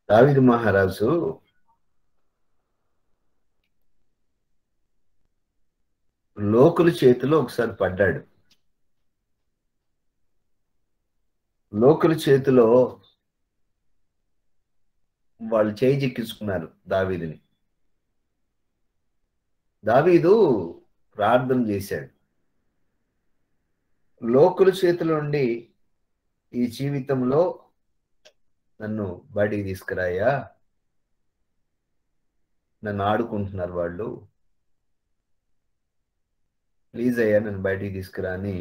దావిదు మహారాజు లోకుల చేతిలో ఒకసారి పడ్డాడు లోకుల చేతిలో వాళ్ళు చేయి చిక్కించుకున్నారు దావీదుని దావీదు ప్రార్థన చేశాడు లోకుల చేతుల నుండి ఈ జీవితంలో నన్ను బయటికి తీసుకురాయా నన్ను ఆడుకుంటున్నారు వాళ్ళు ప్లీజ్ అయ్యా నన్ను బయటికి తీసుకురా అని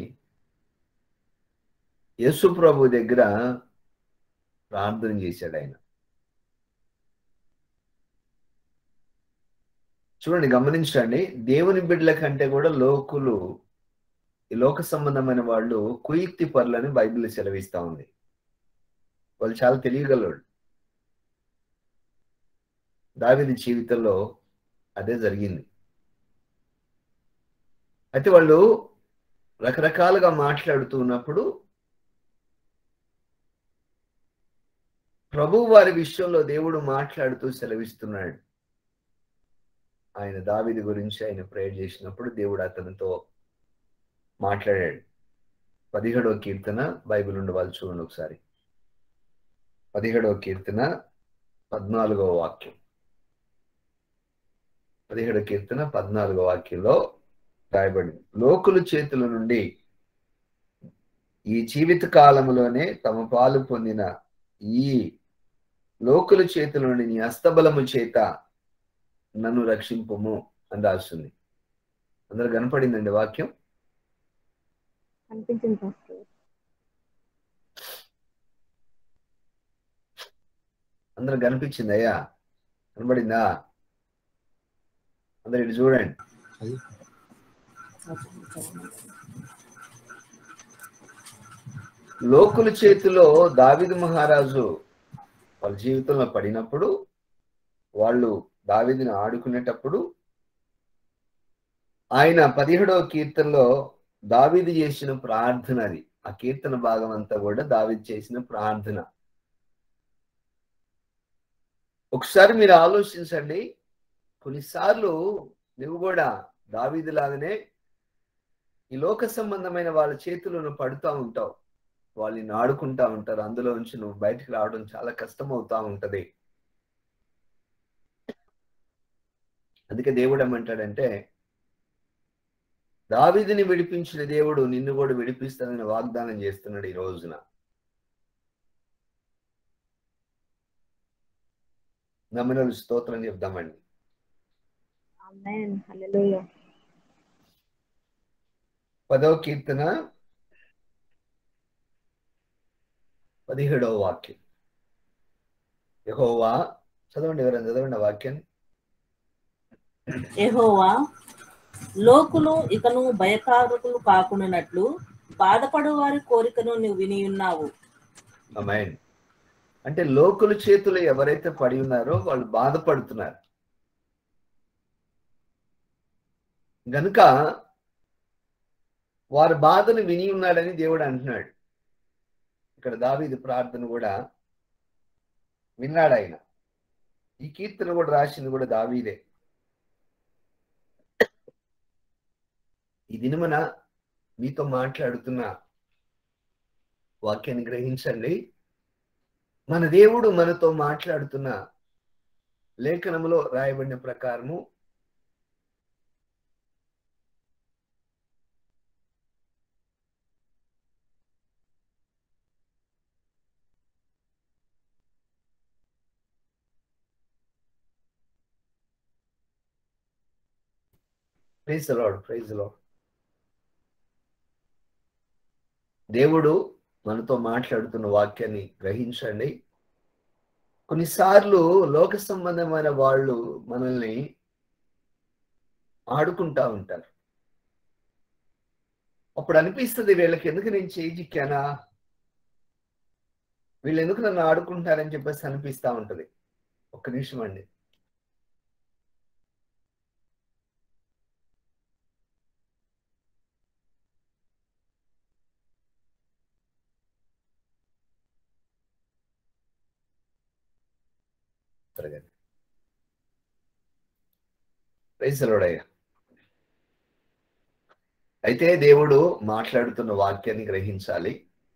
యేసు ప్రభు దగ్గర ప్రార్థన చేశాడు ఆయన చూడండి గమనించండి దేవుని బిడ్డల కంటే కూడా లోకులు ఈ లోక సంబంధమైన వాళ్ళు కుయుక్తి పరులని బైబిల్ సెలవిస్తా ఉంది వాళ్ళు చాలా తెలియగలవాడు దావిది జీవితంలో అదే జరిగింది అయితే వాళ్ళు రకరకాలుగా మాట్లాడుతూ ఉన్నప్పుడు ప్రభు వారి విషయంలో దేవుడు మాట్లాడుతూ సెలవిస్తున్నాడు ఆయన దావిది గురించి ఆయన ప్రేయర్ చేసినప్పుడు దేవుడు అతనితో మాట్లాడాడు పదిహేడవ కీర్తన బైబిల్ ఉండి వాళ్ళు చూడండి ఒకసారి పదిహేడవ కీర్తన పద్నాలుగవ వాక్యం పదిహేడవ కీర్తన పద్నాలుగవ వాక్యంలో రాయబడింది లోకుల చేతుల నుండి ఈ జీవిత కాలములోనే తమ పాలు పొందిన ఈ లోకుల చేతుల నుండి నీ అస్తబలము చేత నన్ను రక్షింపము అని రాస్తుంది అందరు కనపడిందండి వాక్యం అనిపించింది పాస్టర్ అందరు కనిపించింది అయ్యా కనబడిందా అందరు ఇటు చూడండి లోకుల చేతిలో దావిదు మహారాజు వాళ్ళ జీవితంలో పడినప్పుడు వాళ్ళు దావిదిని ఆడుకునేటప్పుడు ఆయన పదిహేడవ కీర్తనలో దావిది చేసిన ప్రార్థన అది ఆ కీర్తన భాగం అంతా కూడా దావిది చేసిన ప్రార్థన ఒకసారి మీరు ఆలోచించండి కొన్నిసార్లు నువ్వు కూడా దావీదు లాగానే ఈ లోక సంబంధమైన వాళ్ళ చేతులను పడుతూ ఉంటావు వాళ్ళని ఆడుకుంటా ఉంటారు అందులో నుంచి నువ్వు బయటికి రావడం చాలా కష్టం అవుతా ఉంటది అందుకే దేవుడు ఏమంటాడంటే దావీదిని విడిపించిన దేవుడు నిన్ను కూడా విడిపిస్తానని వాగ్దానం చేస్తున్నాడు ఈ రోజున నమ్మిన స్తోత్రం చెప్దామండి ఆమేన్ హల్లెలూయా పదవ కీర్తన పదిహేడవ వాక్యం యెహోవా చదవండి ఎవరైనా చదవండి ఆ వాక్యాన్ని యెహోవా లోకులు ఇకను భయకారకులు కాకుండానట్లు బాధపడు వారి కోరికను నువ్వు విని ఉన్నావు అమ్మాయి అంటే లోకుల చేతులు ఎవరైతే పడి ఉన్నారో వాళ్ళు బాధపడుతున్నారు గనుక వారి బాధను విని ఉన్నాడని దేవుడు అంటున్నాడు ఇక్కడ దావీదు ప్రార్థన కూడా విన్నాడు ఆయన ఈ కీర్తన కూడా రాసింది కూడా దావీదే ఈ దినమున మీతో మాట్లాడుతున్న వాక్యాన్ని గ్రహించండి మన దేవుడు మనతో మాట్లాడుతున్న లేఖనములో రాయబడిన ప్రకారము ప్రైజ్ లాడ్ ప్రైజ్ లాడ్ దేవుడు మనతో మాట్లాడుతున్న వాక్యాన్ని గ్రహించండి కొన్నిసార్లు లోక సంబంధమైన వాళ్ళు మనల్ని ఆడుకుంటా ఉంటారు అప్పుడు అనిపిస్తుంది వీళ్ళకి ఎందుకు నేను చేయి చిక్కానా వీళ్ళు ఎందుకు నన్ను ఆడుకుంటారని చెప్పేసి అనిపిస్తా ఉంటది ఒక్క నిమిషం అండి త్వరగా ప్రైసలోడయ్యా అయితే దేవుడు మాట్లాడుతున్న వాక్యాన్ని గ్రహించాలి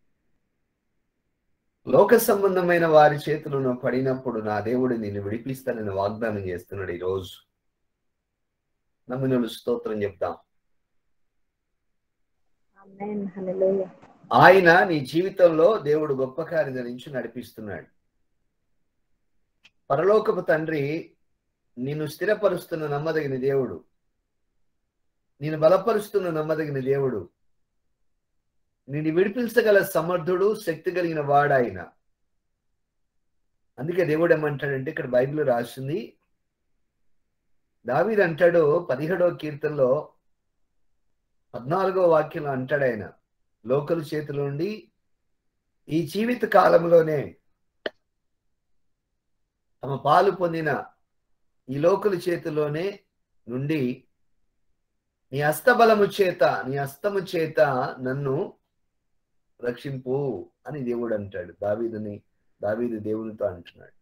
లోక సంబంధమైన వారి చేతులు నువ్వు పడినప్పుడు నా దేవుడు నిన్ను విడిపిస్తానని వాగ్దానం చేస్తున్నాడు ఈరోజు నమ్మినలు స్తోత్రం చెప్తాం ఆమేన్ హల్లెలూయా ఆయన నీ జీవితంలో దేవుడు గొప్ప కార్యం నుంచి నడిపిస్తున్నాడు పరలోకపు తండ్రి నిన్ను స్థిరపరుస్తున్న నమ్మదగిన దేవుడు నేను బలపరుస్తున్న నమ్మదగిన దేవుడు నిన్ను విడిపించగల సమర్థుడు శక్తి కలిగిన వాడాయన అందుకే దేవుడు ఏమంటాడంటే ఇక్కడ బైబిల్ రాసింది దావీదు అంటాడు పదిహేడవ కీర్తనలో పద్నాలుగో వాక్యంలో అంటాడు ఆయన లోకల చేతిలో నుండి ఈ జీవిత కాలంలోనే తమ పాలు పొందిన ఈ లోకల చేతిలోనే నుండి నీ హస్తబలము చేత నీ హస్తము చేత నన్ను రక్షింపు అని దేవుడు అంటాడు దావీదుని దావీదు దేవునితో అంటున్నాడు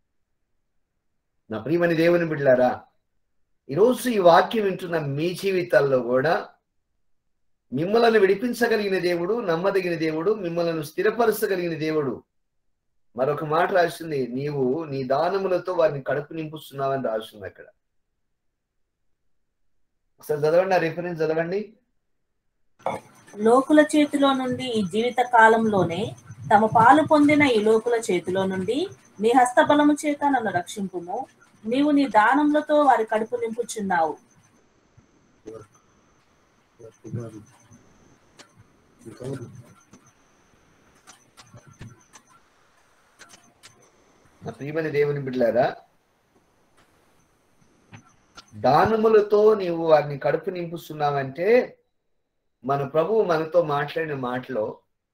నా ప్రియమని దేవుని బిడ్డారా ఈరోజు ఈ వాక్యం వింటున్న మీ జీవితాల్లో కూడా మిమ్మల్ని విడిపించగలిగిన దేవుడు నమ్మదగిన దేవుడు మిమ్మల్ని స్థిరపరచగలిగిన దేవుడు మరొక మాట రాసింది నీవు నీ దానములతో వారిని కడుపు నింపుస్తున్నావని రాసింది అక్కడ ఒకసారి చదవండి ఆ రిఫరెన్స్ చదవండి లోకుల చేతిలో నుండి ఈ జీవిత కాలంలోనే తమ పాలు పొందిన ఈ లోకుల చేతిలో నుండి నీ హస్తబలము చేత నన్ను రక్షింపుము నీవు నీ దానములతో వారి కడుపు నింపుచున్నావు నా ప్రియమైన దేవుని బిడ్డలారా దానములతో నీవు వారిని కడుపు నింపుస్తున్నావంటే మన ప్రభువు మనతో మాట్లాడిన మాటలో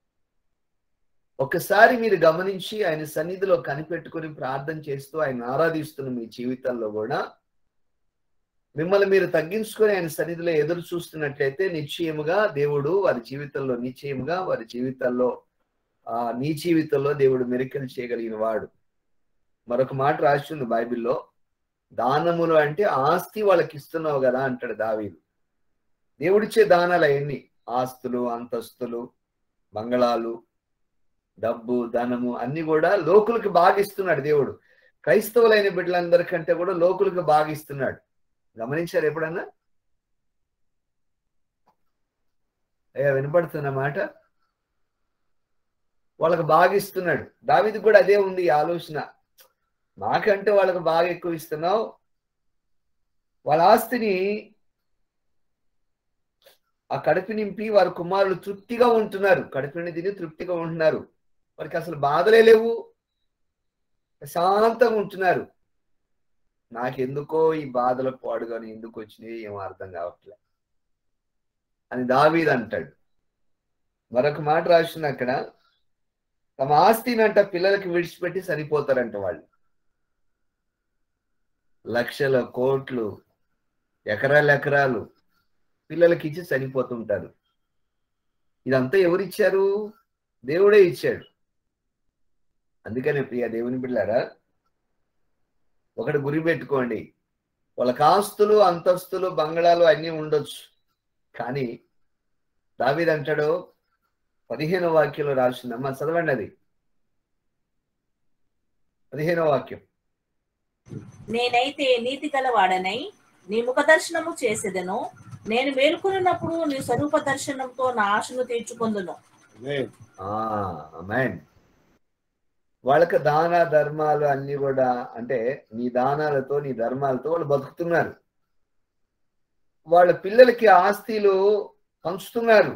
ఒకసారి మీరు గమనించి ఆయన సన్నిధిలో కనిపెట్టుకుని ప్రార్థన చేస్తూ ఆయన ఆరాధిస్తున్న మీ జీవితంలో కూడా మిమ్మల్ని మీరు తగ్గించుకొని ఆయన సన్నిధిలో ఎదురు చూస్తున్నట్లయితే నిశ్చయముగా దేవుడు వారి జీవితంలో నిశ్చయముగా వారి జీవితాల్లో ఆ నీ జీవితంలో దేవుడు మెరికలు చేయగలిగిన వాడు మరొక మాట రాసింది బైబిల్లో దానములు అంటే ఆస్తి వాళ్ళకి ఇస్తున్నావు కదా అంటాడు దావీదు దేవుడిచ్చే దానాలు అవన్నీ ఆస్తులు అంతస్తులు బంగళాలు డబ్బు ధనము అన్ని కూడా లోకులకి బాగా ఇస్తున్నాడు దేవుడు క్రైస్తవులైన బిడ్డలందరికంటే కూడా లోకులకు బాగా ఇస్తున్నాడు గమనించారు ఎప్పుడన్నా అయ్యా వినపడుతున్న మాట వాళ్ళకి బాగా ఇస్తున్నాడు దావిది కూడా అదే ఉంది ఈ ఆలోచన మాకంటే వాళ్ళకి బాగా ఎక్కువ ఇస్తున్నావు వాళ్ళ ఆస్తిని ఆ కడుపు నింపి వారి కుమారులు తృప్తిగా ఉంటున్నారు కడుపుని తిని తృప్తిగా ఉంటున్నారు వారికి అసలు బాధలే లేవు ప్రశాంతంగా ఉంటున్నారు నాకెందుకో ఈ బాధలు పాడుగాని ఎందుకు వచ్చినాయి ఏం అర్థం కావట్లే అని దావీద్ అంటాడు మరొక మాట రాసిన అక్కడ తమ ఆస్తినంట పిల్లలకి విడిచిపెట్టి సరిపోతారంట వాళ్ళు లక్షల కోట్లు ఎకరాల ఎకరాలు పిల్లలకి ఇచ్చి చనిపోతుంటారు ఇదంతా ఎవరిచ్చారు దేవుడే ఇచ్చాడు అందుకనే ప్రియ దేవుని బిళ్ళారా ఒకటి గురి పెట్టుకోండి వాళ్ళకి ఆస్తులు అంతస్తులు బంగళాలు అన్నీ ఉండొచ్చు కానీ దావీద్ అంటాడు పదిహేనో వాక్యంలో రాసిందమ్మా చదవండి అది పదిహేనో వాక్యం నేనైతే నీతి గలవాడనై నీ ముఖ దర్శనము చేసేదను నేను మేలుకున్నప్పుడు నీ స్వరూప దర్శనంతో నా ఆశను తీర్చుకుందును అమెన్ వాళ్ళకి దాన ధర్మాలు అన్ని కూడా అంటే నీ దానాలతో నీ ధర్మాలతో వాళ్ళు బతుకుతున్నారు వాళ్ళ పిల్లలకి ఆస్తిలు పంచుతున్నారు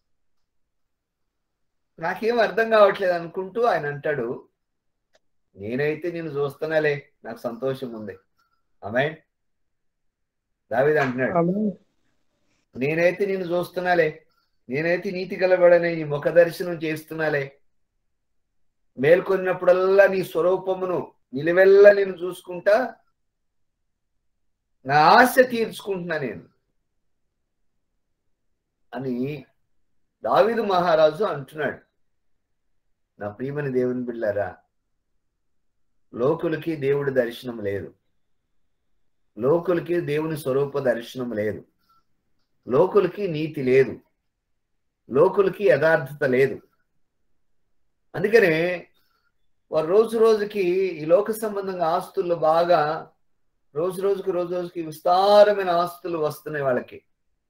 నాకేం అర్థం కావట్లేదు అనుకుంటూ ఆయన అంటాడు నేనైతే నేను చూస్తున్నాలే నాకు సంతోషం ఉంది అమ్మాయి దావిది అంటున్నాడు నేనైతే నేను చూస్తున్నాలే నేనైతే నీతి గలబడనే నీ ముఖ దర్శనం చేస్తున్నాలే మేల్కొన్నప్పుడల్లా నీ స్వరూపమును నిలువెల్లా నేను చూసుకుంటా నా ఆశ తీర్చుకుంటున్నా నేను అని దావిదు మహారాజు అంటున్నాడు నా ప్రియమని దేవుని బిళ్ళారా లోకులకి దేవుడి దర్శనం లేదు లోకులకి దేవుని స్వరూప దర్శనం లేదు లోకులకి నీతి లేదు లోకులకి యథార్థత లేదు అందుకనే వారు రోజు రోజుకి ఈ లోక సంబంధంగా ఆస్తులు బాగా రోజు రోజుకి రోజు రోజుకి విస్తారమైన ఆస్తులు వస్తున్నాయి వాళ్ళకి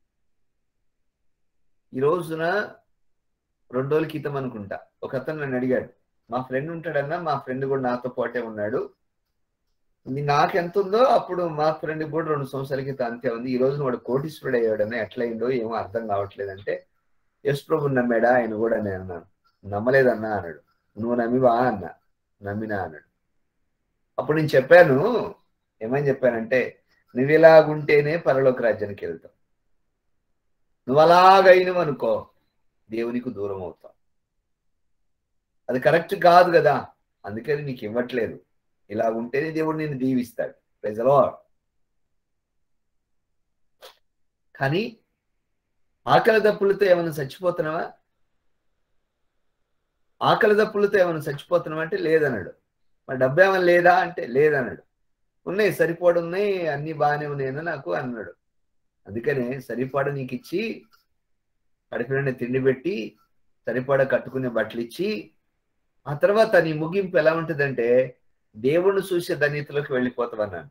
ఈ రోజున రెండు రోజుల క్రితం అనుకుంటా ఒక అతను నన్ను అడిగాడు మా ఫ్రెండ్ ఉంటాడన్నా మా ఫ్రెండ్ కూడా నాతో పాటే ఉన్నాడు ఇది నాకు ఎంత ఉందో అప్పుడు మా ఫ్రెండ్ కూడా రెండు సంవత్సరాల క్రితం అంతే ఉంది ఈ రోజు వాడు కోటీశ్వరుడు అయ్యాడన్నా ఎట్లయిందో ఏమో అర్థం కావట్లేదంటే యశ్ ప్రభు నమ్మాడా ఆయన కూడా నేను అన్నాను నమ్మలేదన్నా అన్నాడు నువ్వు నమ్మివా అన్నా నమ్మినా అన్నాడు అప్పుడు నేను చెప్పాను ఏమని చెప్పానంటే నువ్వు ఇలాగుంటేనే పరలోక రాజ్యానికి వెళ్తావు నువ్వు అలాగైనవు అనుకో దేవునికి దూరం అవుతావు అది కరెక్ట్ కాదు కదా అందుకని నీకు ఇవ్వట్లేదు ఇలా ఉంటేనే దేవుడు నిన్ను దీవిస్తాడు ప్రజలో కానీ ఆకలి దప్పులతో ఏమైనా చచ్చిపోతున్నావా ఆకలి దప్పులతో ఏమైనా చచ్చిపోతున్నావా అంటే లేదన్నాడు మరి డబ్బు ఏమైనా లేదా అంటే లేదన్నాడు ఉన్నాయి సరిపడు ఉన్నాయి అన్ని బాగానే ఉన్నాయని నాకు అన్నాడు అందుకనే సరిపడ నీకు ఇచ్చి కడుపులోనే తిండి పెట్టి సరిపడ కట్టుకునే బట్టలు ఇచ్చి ఆ తర్వాత నీ ముగింపు ఎలా ఉంటుందంటే దేవుణ్ణి చూసే ధన్యతలకు వెళ్ళిపోతావు అన్నాను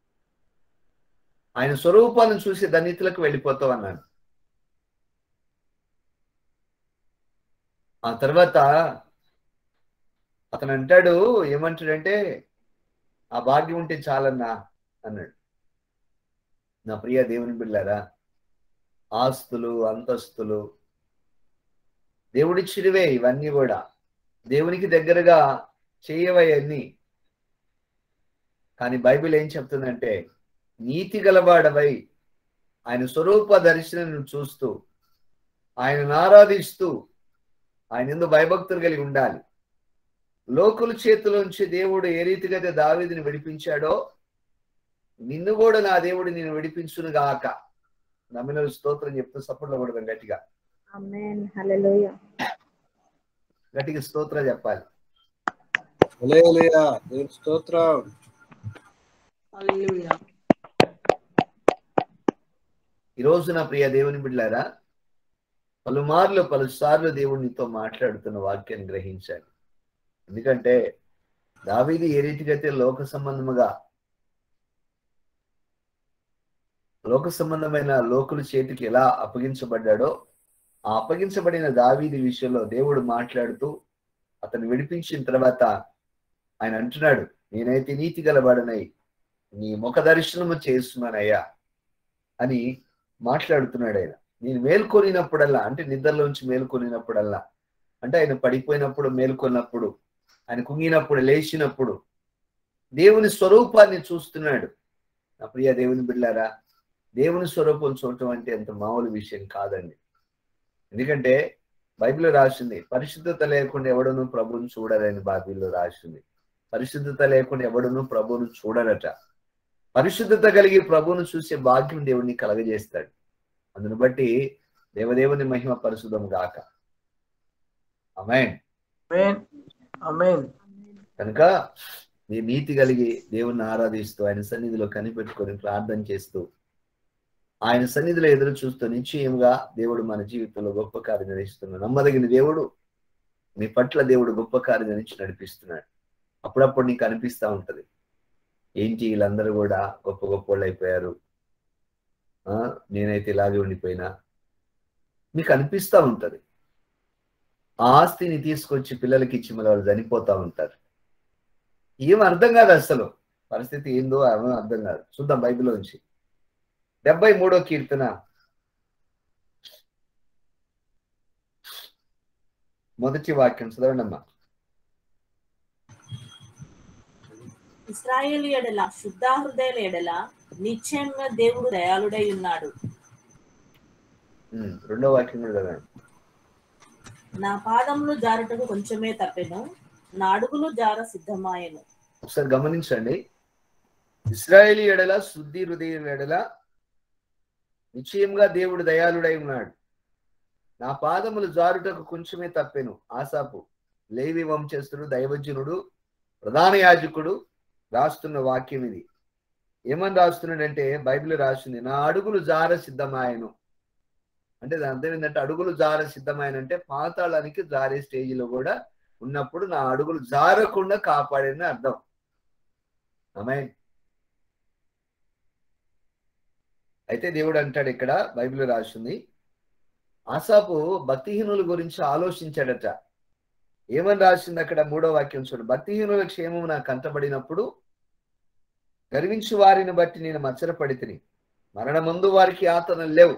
ఆయన స్వరూపాలను చూసే ధన్యతలకు వెళ్ళిపోతావు అన్నాను ఆ తర్వాత అతను అంటాడు ఏమంటాడంటే ఆ భాగ్యం ఉంటే చాలన్నా అన్నాడు నా ప్రియ దేవుని బిళ్ళారా ఆస్తులు అంతస్తులు దేవుడిచ్చినవే ఇవన్నీ కూడా దేవునికి దగ్గరగా చేయవన్నీ కానీ బైబిల్ ఏం చెప్తుందంటే నీతి గలవాడవై ఆయన స్వరూప దర్శనం చూస్తూ ఆయనను ఆరాధిస్తూ ఆయన ఎందు భయభక్తులు కలిగి ఉండాలి లోకుల చేతిలోంచి దేవుడు ఏ రీతిగా అయితే దావీదిని విడిపించాడో నిన్ను కూడా నా దేవుడు నేను విడిపించును గాక నమ్మిన స్తోత్రం చెప్తూ సపోర్ట్లో కూడా గట్టిగా ఆమేన్ హల్లెలూయా గట్టిగా స్తోత్రం చెప్పాలి హల్లెలూయా దేవుని స్తోత్రం హల్లెలూయా ఈ రోజు నా ప్రియ దేవుని బిడ్డారా పలుమార్లు పలుసార్లు దేవుడు నీతో మాట్లాడుతున్న వాక్యాన్ని గ్రహించాలి ఎందుకంటే దావీది ఏ రీతిగా అయితే లోక సంబంధముగా లోక సంబంధమైన లోకుల చేతికి ఎలా అప్పగించబడ్డాడో ఆ అప్పగించబడిన దావీది విషయంలో దేవుడు మాట్లాడుతూ అతను విడిపించిన తర్వాత ఆయన అంటున్నాడు నేనైతే నీతి గలవాడనై నీ ముఖ దర్శనము చేస్తున్నానయ్యా అని మాట్లాడుతున్నాడు ఆయన నేను మేల్కొనినప్పుడల్లా అంటే నిద్రలోంచి మేల్కొనినప్పుడల్లా అంటే ఆయన పడిపోయినప్పుడు మేల్కొన్నప్పుడు ఆయన కుంగినప్పుడు లేచినప్పుడు దేవుని స్వరూపాన్ని చూస్తున్నాడు నా ప్రియ దేవుని బిడ్డారా దేవుని స్వరూపం చూడటం అంటే అంత మామూలు విషయం కాదండి ఎందుకంటే బైబిల్ రాసింది పరిశుద్ధత లేకుండా ఎవడను ప్రభువును చూడరని బైబిల్లో రాసింది పరిశుద్ధత లేకుండా ఎవడను ప్రభువును చూడరట పరిశుద్ధత కలిగి ప్రభువును చూసే భాగ్యం దేవుడిని కలగజేస్తాడు అందును బట్టి దేవదేవుని మహిమ పరిశుద్ధం గాక అమెన్ ఆమేన్ ఆమేన్ కనుక నీ నీతి కలిగి దేవుణ్ణి ఆరాధిస్తూ ఆయన సన్నిధిలో కనిపెట్టుకొని ప్రార్థన చేస్తూ ఆయన సన్నిధిలో ఎదురు చూస్తూ నిశ్చయముగా దేవుడు మన జీవితంలో గొప్ప కార్యం నిర్వహిస్తున్నాడు నమ్మదగిన దేవుడు నీ పట్ల దేవుడు గొప్ప కార్యం నుంచి నడిపిస్తున్నాడు అప్పుడప్పుడు నీకు అనిపిస్తా ఉంటది ఏంటి వీళ్ళందరూ కూడా గొప్ప గొప్ప వాళ్ళు అయిపోయారు ఆ, నేనైతే ఇలాగే ఉండిపోయినా మీకు అనిపిస్తా ఉంటది ఆ ఆస్తిని తీసుకొచ్చి పిల్లలకి ఇచ్చి మళ్ళీ వాళ్ళు చనిపోతా ఉంటారు ఏం అర్థం కాదు అసలు పరిస్థితి ఏందో ఏమో అర్థం కాదు చూద్దాం బైబిల్లోంచి డెబ్బై మూడో కీర్తన మొదటి వాక్యం చదవండి అమ్మా ఇస్రాయేల్ ఎడల శుద్ధ హృదయుల ఎడల నిశ్చయంగా దేవుడు దయాళుడై ఉన్నాడు ఉమ్, రెండో వాక్యం కూడా చదవండి నా పాదములు జారుటకు కొంచెమే తప్పెను నా అడుగులు జార సిద్ధమాయను ఒకసారి గమనించండి ఇస్రాయేలీ ఎడల శుద్ధి హృదయం ఎడల నిశ్చయంగా దేవుడు దయాళుడై ఉన్నాడు నా పాదములు జారుటకు కొంచెమే తప్పెను ఆసాపు లేవి వంశస్థుడు దైవజనుడు ప్రధాన యాజకుడు రాస్తున్న వాక్యం ఇది ఏమని రాస్తున్నాడంటే బైబిల్ రాస్తుంది నా అడుగులు జార సిద్ధమాయను అంటే దాని అర్థం ఏంటంటే అడుగులు జార సిద్ధమైన అంటే పాతాళానికి జారే స్టేజిలో కూడా ఉన్నప్పుడు నా అడుగులు జారకుండా కాపాడని అర్థం అమ్మాయి అయితే దేవుడు అంటాడు ఇక్కడ బైబిల్ రాసింది ఆసాపు భక్తిహీనుల గురించి ఆలోచించాడట ఏమని రాసింది అక్కడ మూడో వాక్యం చూడు భక్తిహీనుల క్షేమం నాకు కంటబడినప్పుడు గర్వించు వారిని బట్టి నేను మచ్చరపడి తిని మరణ ముందు వారికి ఆతనలు లేవు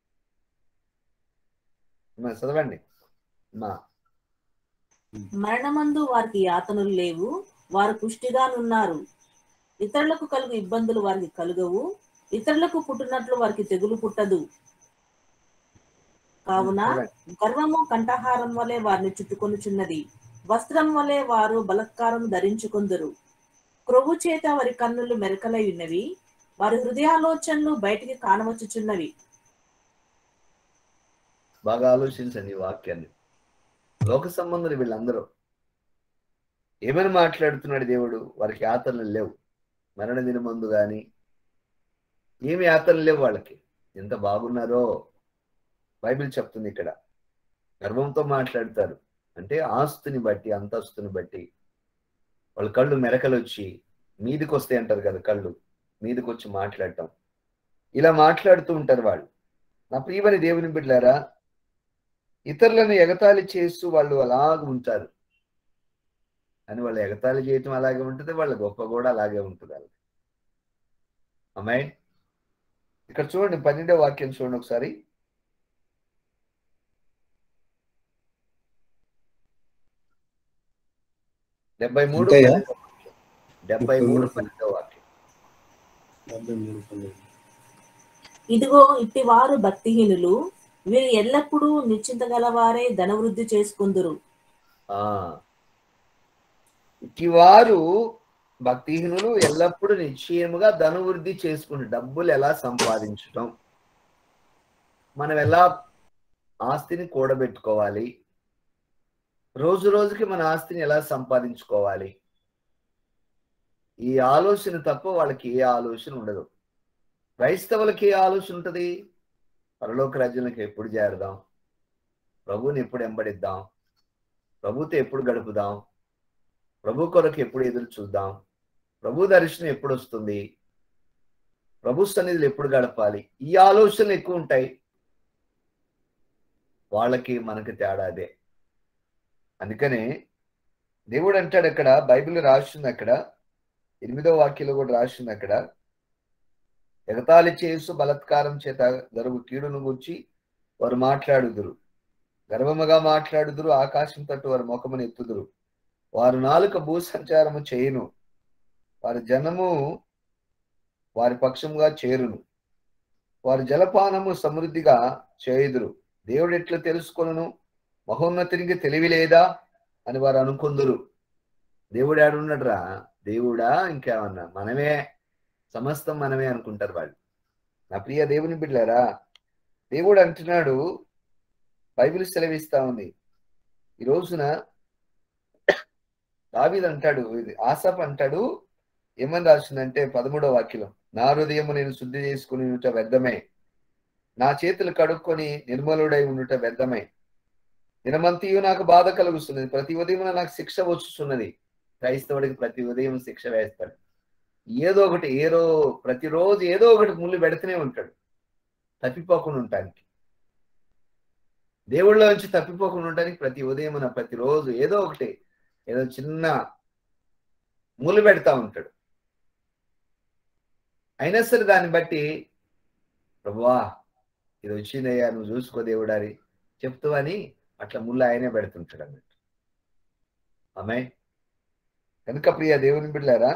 అమ్మా, చదవండి మా మరణమందు వారికి యాతనలు లేవు వారు పుష్టిగానున్నారు ఇతరులకు కలుగు ఇబ్బందులు వారికి కలుగవు ఇతరులకు పుట్టినట్లు వారికి తెగులు పుట్టదు కావున గర్వము కంఠహారం వలె వారిని చుట్టుకొనుచున్నది వస్త్రం వలె వారు బలత్కారం ధరించుకొందరు క్రొవ్వు చేత వారి కన్నులు మెరకలై ఉన్నవి వారి హృదయాలోచనలు బయటికి కానవచ్చుచున్నవి బాగా ఆలోచించండి ఈ వాక్యాన్ని లోక సంబంధులు వీళ్ళందరూ ఏమని మాట్లాడుతున్నాడు దేవుడు వారికి యాతనలు లేవు మరణ దినమందు గాని ఏమి యాతనలు లేవు వాళ్ళకి ఎంత బాగున్నారో బైబిల్ చెప్తుంది ఇక్కడ గర్వంతో మాట్లాడతారు అంటే ఆస్తుని బట్టి అంతస్తుని బట్టి వాళ్ళ కళ్ళు మెరకలు వచ్చి మీదికి వస్తాయి అంటారు కదా కళ్ళు మీదికి వచ్చి మాట్లాడటం ఇలా మాట్లాడుతూ ఉంటారు వాళ్ళు నా ప్రియమని దేవుని బిడ్డారా ఇతరులను ఎగతాళి చేస్తూ వాళ్ళు అలాగ ఉంటారు అని వాళ్ళు ఎగతాళి చేయటం అలాగే ఉంటుంది వాళ్ళ గొప్ప కూడా అలాగే ఉంటుంది వాళ్ళకి అమ్మాయి ఇక్కడ చూడండి పన్నెండో వాక్యం చూడండి ఒకసారి డెబ్బై మూడు అంతేయా? పన్నెండో వాక్యం. డెబ్బై మూడు పన్నెండో వాక్యం డెబ్బై మూడు పన్నెండు. ఇదిగో ఇట్టివారు భక్తిహీనులు వీరు ఎల్లప్పుడూ నిశ్చింత గలవారే ధనవృద్ధి చేసుకుందురు ఆ వారు భక్తిహీనులు ఎల్లప్పుడూ నిశ్చయముగా ధనవృద్ధి చేసుకుంటారు డబ్బులు ఎలా సంపాదించటం మనం ఎలా ఆస్తిని కూడబెట్టుకోవాలి రోజు రోజుకి మన ఆస్తిని ఎలా సంపాదించుకోవాలి ఈ ఆలోచన తప్ప వాళ్ళకి ఏ ఆలోచన ఉండదు క్రైస్తవులకి ఏ ఆలోచన ఉంటుంది పరలోక రాజ్యానికి ఎప్పుడు చేరదాం ప్రభువుని ఎప్పుడు ఎంబడిద్దాం ప్రభుతో ఎప్పుడు గడుపుదాం ప్రభు కొరకు ఎప్పుడు ఎదురు చూద్దాం ప్రభు దర్శనం ఎప్పుడు వస్తుంది ప్రభు సన్నిధులు ఎప్పుడు గడపాలి ఈ ఆలోచనలు ఎక్కువ ఉంటాయి వాళ్ళకి మనకి తేడా అదే అందుకనే దేవుడు అంటాడు అక్కడ బైబిల్ రాసింది అక్కడ ఎనిమిదో వాక్యంలో కూడా రాసింది అక్కడ ఎగతాళి చేసు బలత్కారం చేత గరువు కీడును గుర్చి వారు మాట్లాడుదురు గర్వముగా మాట్లాడుదురు ఆకాశం తట్టు వారి ముఖమును ఎత్తుదురు వారు నాలుక భూ సంచారము చేయును వారి జనము వారి పక్షముగా చేరును వారి జలపానము సమృద్ధిగా చేయుదురు దేవుడు ఎట్లా తెలుసుకొనును మహోన్నతునికి తెలివి లేదా అని వారు అనుకుందురు దేవుడు ఆడున్నాడురా దేవుడా ఇంకేమన్నా మనమే సమస్తం మనమే అనుకుంటారు వాళ్ళు నా ప్రియ దేవుని బిడ్డారా దేవుడు అంటున్నాడు బైబిల్ సెలవిస్తా ఉంది ఈ రోజున దావీదు అంటాడు ఇది ఆసఫ్ అంటాడు ఏమని రాసిందంటే పదమూడో వాక్యం నా హృదయము నేను శుద్ధి చేసుకుని ఉండుట వ్యర్థమే నా చేతులు కడుక్కొని నిర్మలుడై ఉండుట వ్యర్థమే దినమంతియు నాకు బాధ కలుగుతున్నది ప్రతి ఉదయం నాకు శిక్ష వచ్చుతున్నది క్రైస్తవుడికి ప్రతి ఉదయం శిక్ష వేస్తాడు ఏదో ఒకటి ఏదో ప్రతిరోజు ఏదో ఒకటి ముళ్ళు పెడుతూనే ఉంటాడు తప్పిపోకుండా ఉండటానికి దేవుళ్ళ నుంచి తప్పిపోకుండా ఉండడానికి ప్రతి ఉదయం ప్రతిరోజు ఏదో ఒకటి ఏదో చిన్న ముళ్ళు పెడతా ఉంటాడు అయినా సరే దాన్ని బట్టి ప్రభువా ఇది వచ్చిందయ్యా నువ్వు చూసుకో దేవుడారి చెప్తూ అని అట్లా ముళ్ళు ఆయనే పెడుతుంటాడు అన్నట్టు ఆమె కనుక ప్రియ దేవుని బిడ్డారా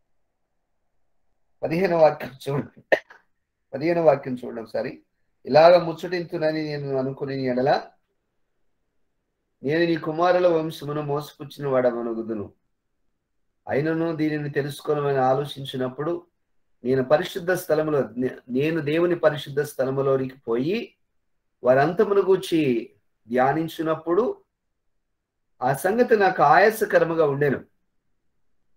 పదిహేను వాక్యం చూడండి పదిహేను వాక్యం చూడండి ఒకసారి ఇలాగ ముచ్చటింతునని నేను అనుకుని ఎడల నేను నీ కుమారుల వంశమును మోసపుచ్చిన వాడమనుగుదును అయినను దీనిని తెలుసుకోవాలని ఆలోచించినప్పుడు నేను పరిశుద్ధ స్థలములో నేను దేవుని పరిశుద్ధ స్థలములోనికి పోయి వారంతమును గూర్చి ధ్యానించినప్పుడు ఆ సంగతి నాకు ఆయాసకరముగా ఉండెను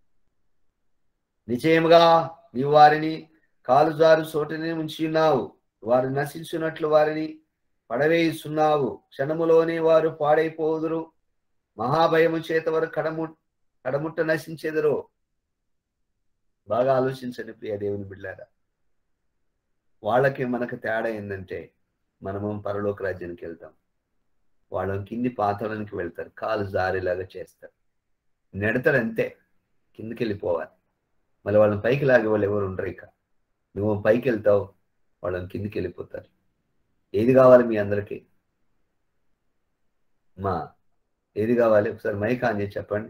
నిశ్చయముగా నీవు వారిని కాలుజారు చోటనే ఉంచి ఉన్నావు వారు నశించున్నట్లు వారిని పడవేయిస్తున్నావు క్షణములోనే వారు పాడైపోదురు మహాభయము చేత వారు కడము కడముట్ట నశించెదరు బాగా ఆలోచించండి ప్రియ దేవుని బిడ్డారా వాళ్ళకి మనకు తేడా ఏంటంటే మనము పరలోక రాజ్యానికి వెళ్తాం వాళ్ళని కింది పాతాళానికి వెళ్తారు కాలు జారేలాగా చేస్తారు నెడతాడు అంతే కిందికి వెళ్ళిపోవాలి మళ్ళీ వాళ్ళని పైకి లాగే వాళ్ళు ఎవరు ఉండరు ఇక నువ్వు పైకి వెళ్తావు వాళ్ళని కిందికి వెళ్ళిపోతారు ఏది కావాలి మీ అందరికీ మా ఏది కావాలి ఒకసారి మైక్ ఆన్ చేసి చెప్పండి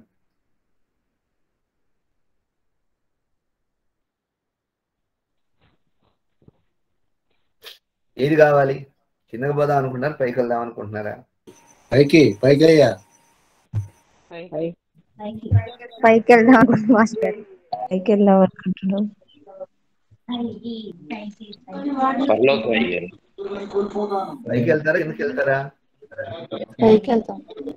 ఏది కావాలి కిందకి పోదాం అనుకుంటున్నారు పైకి వెళ్దాం అనుకుంటున్నారా పైకి పైకి అయ్యా పైకి వెళ్దాం అనుకుంటున్నాం మాస్టర్ పైకి వెళ్దాం అనుకుంటున్నాం పరలోకం అయ్యారు పైకి వెళ్తారా కిందకి వెళ్తారా పైకి వెళ్తాం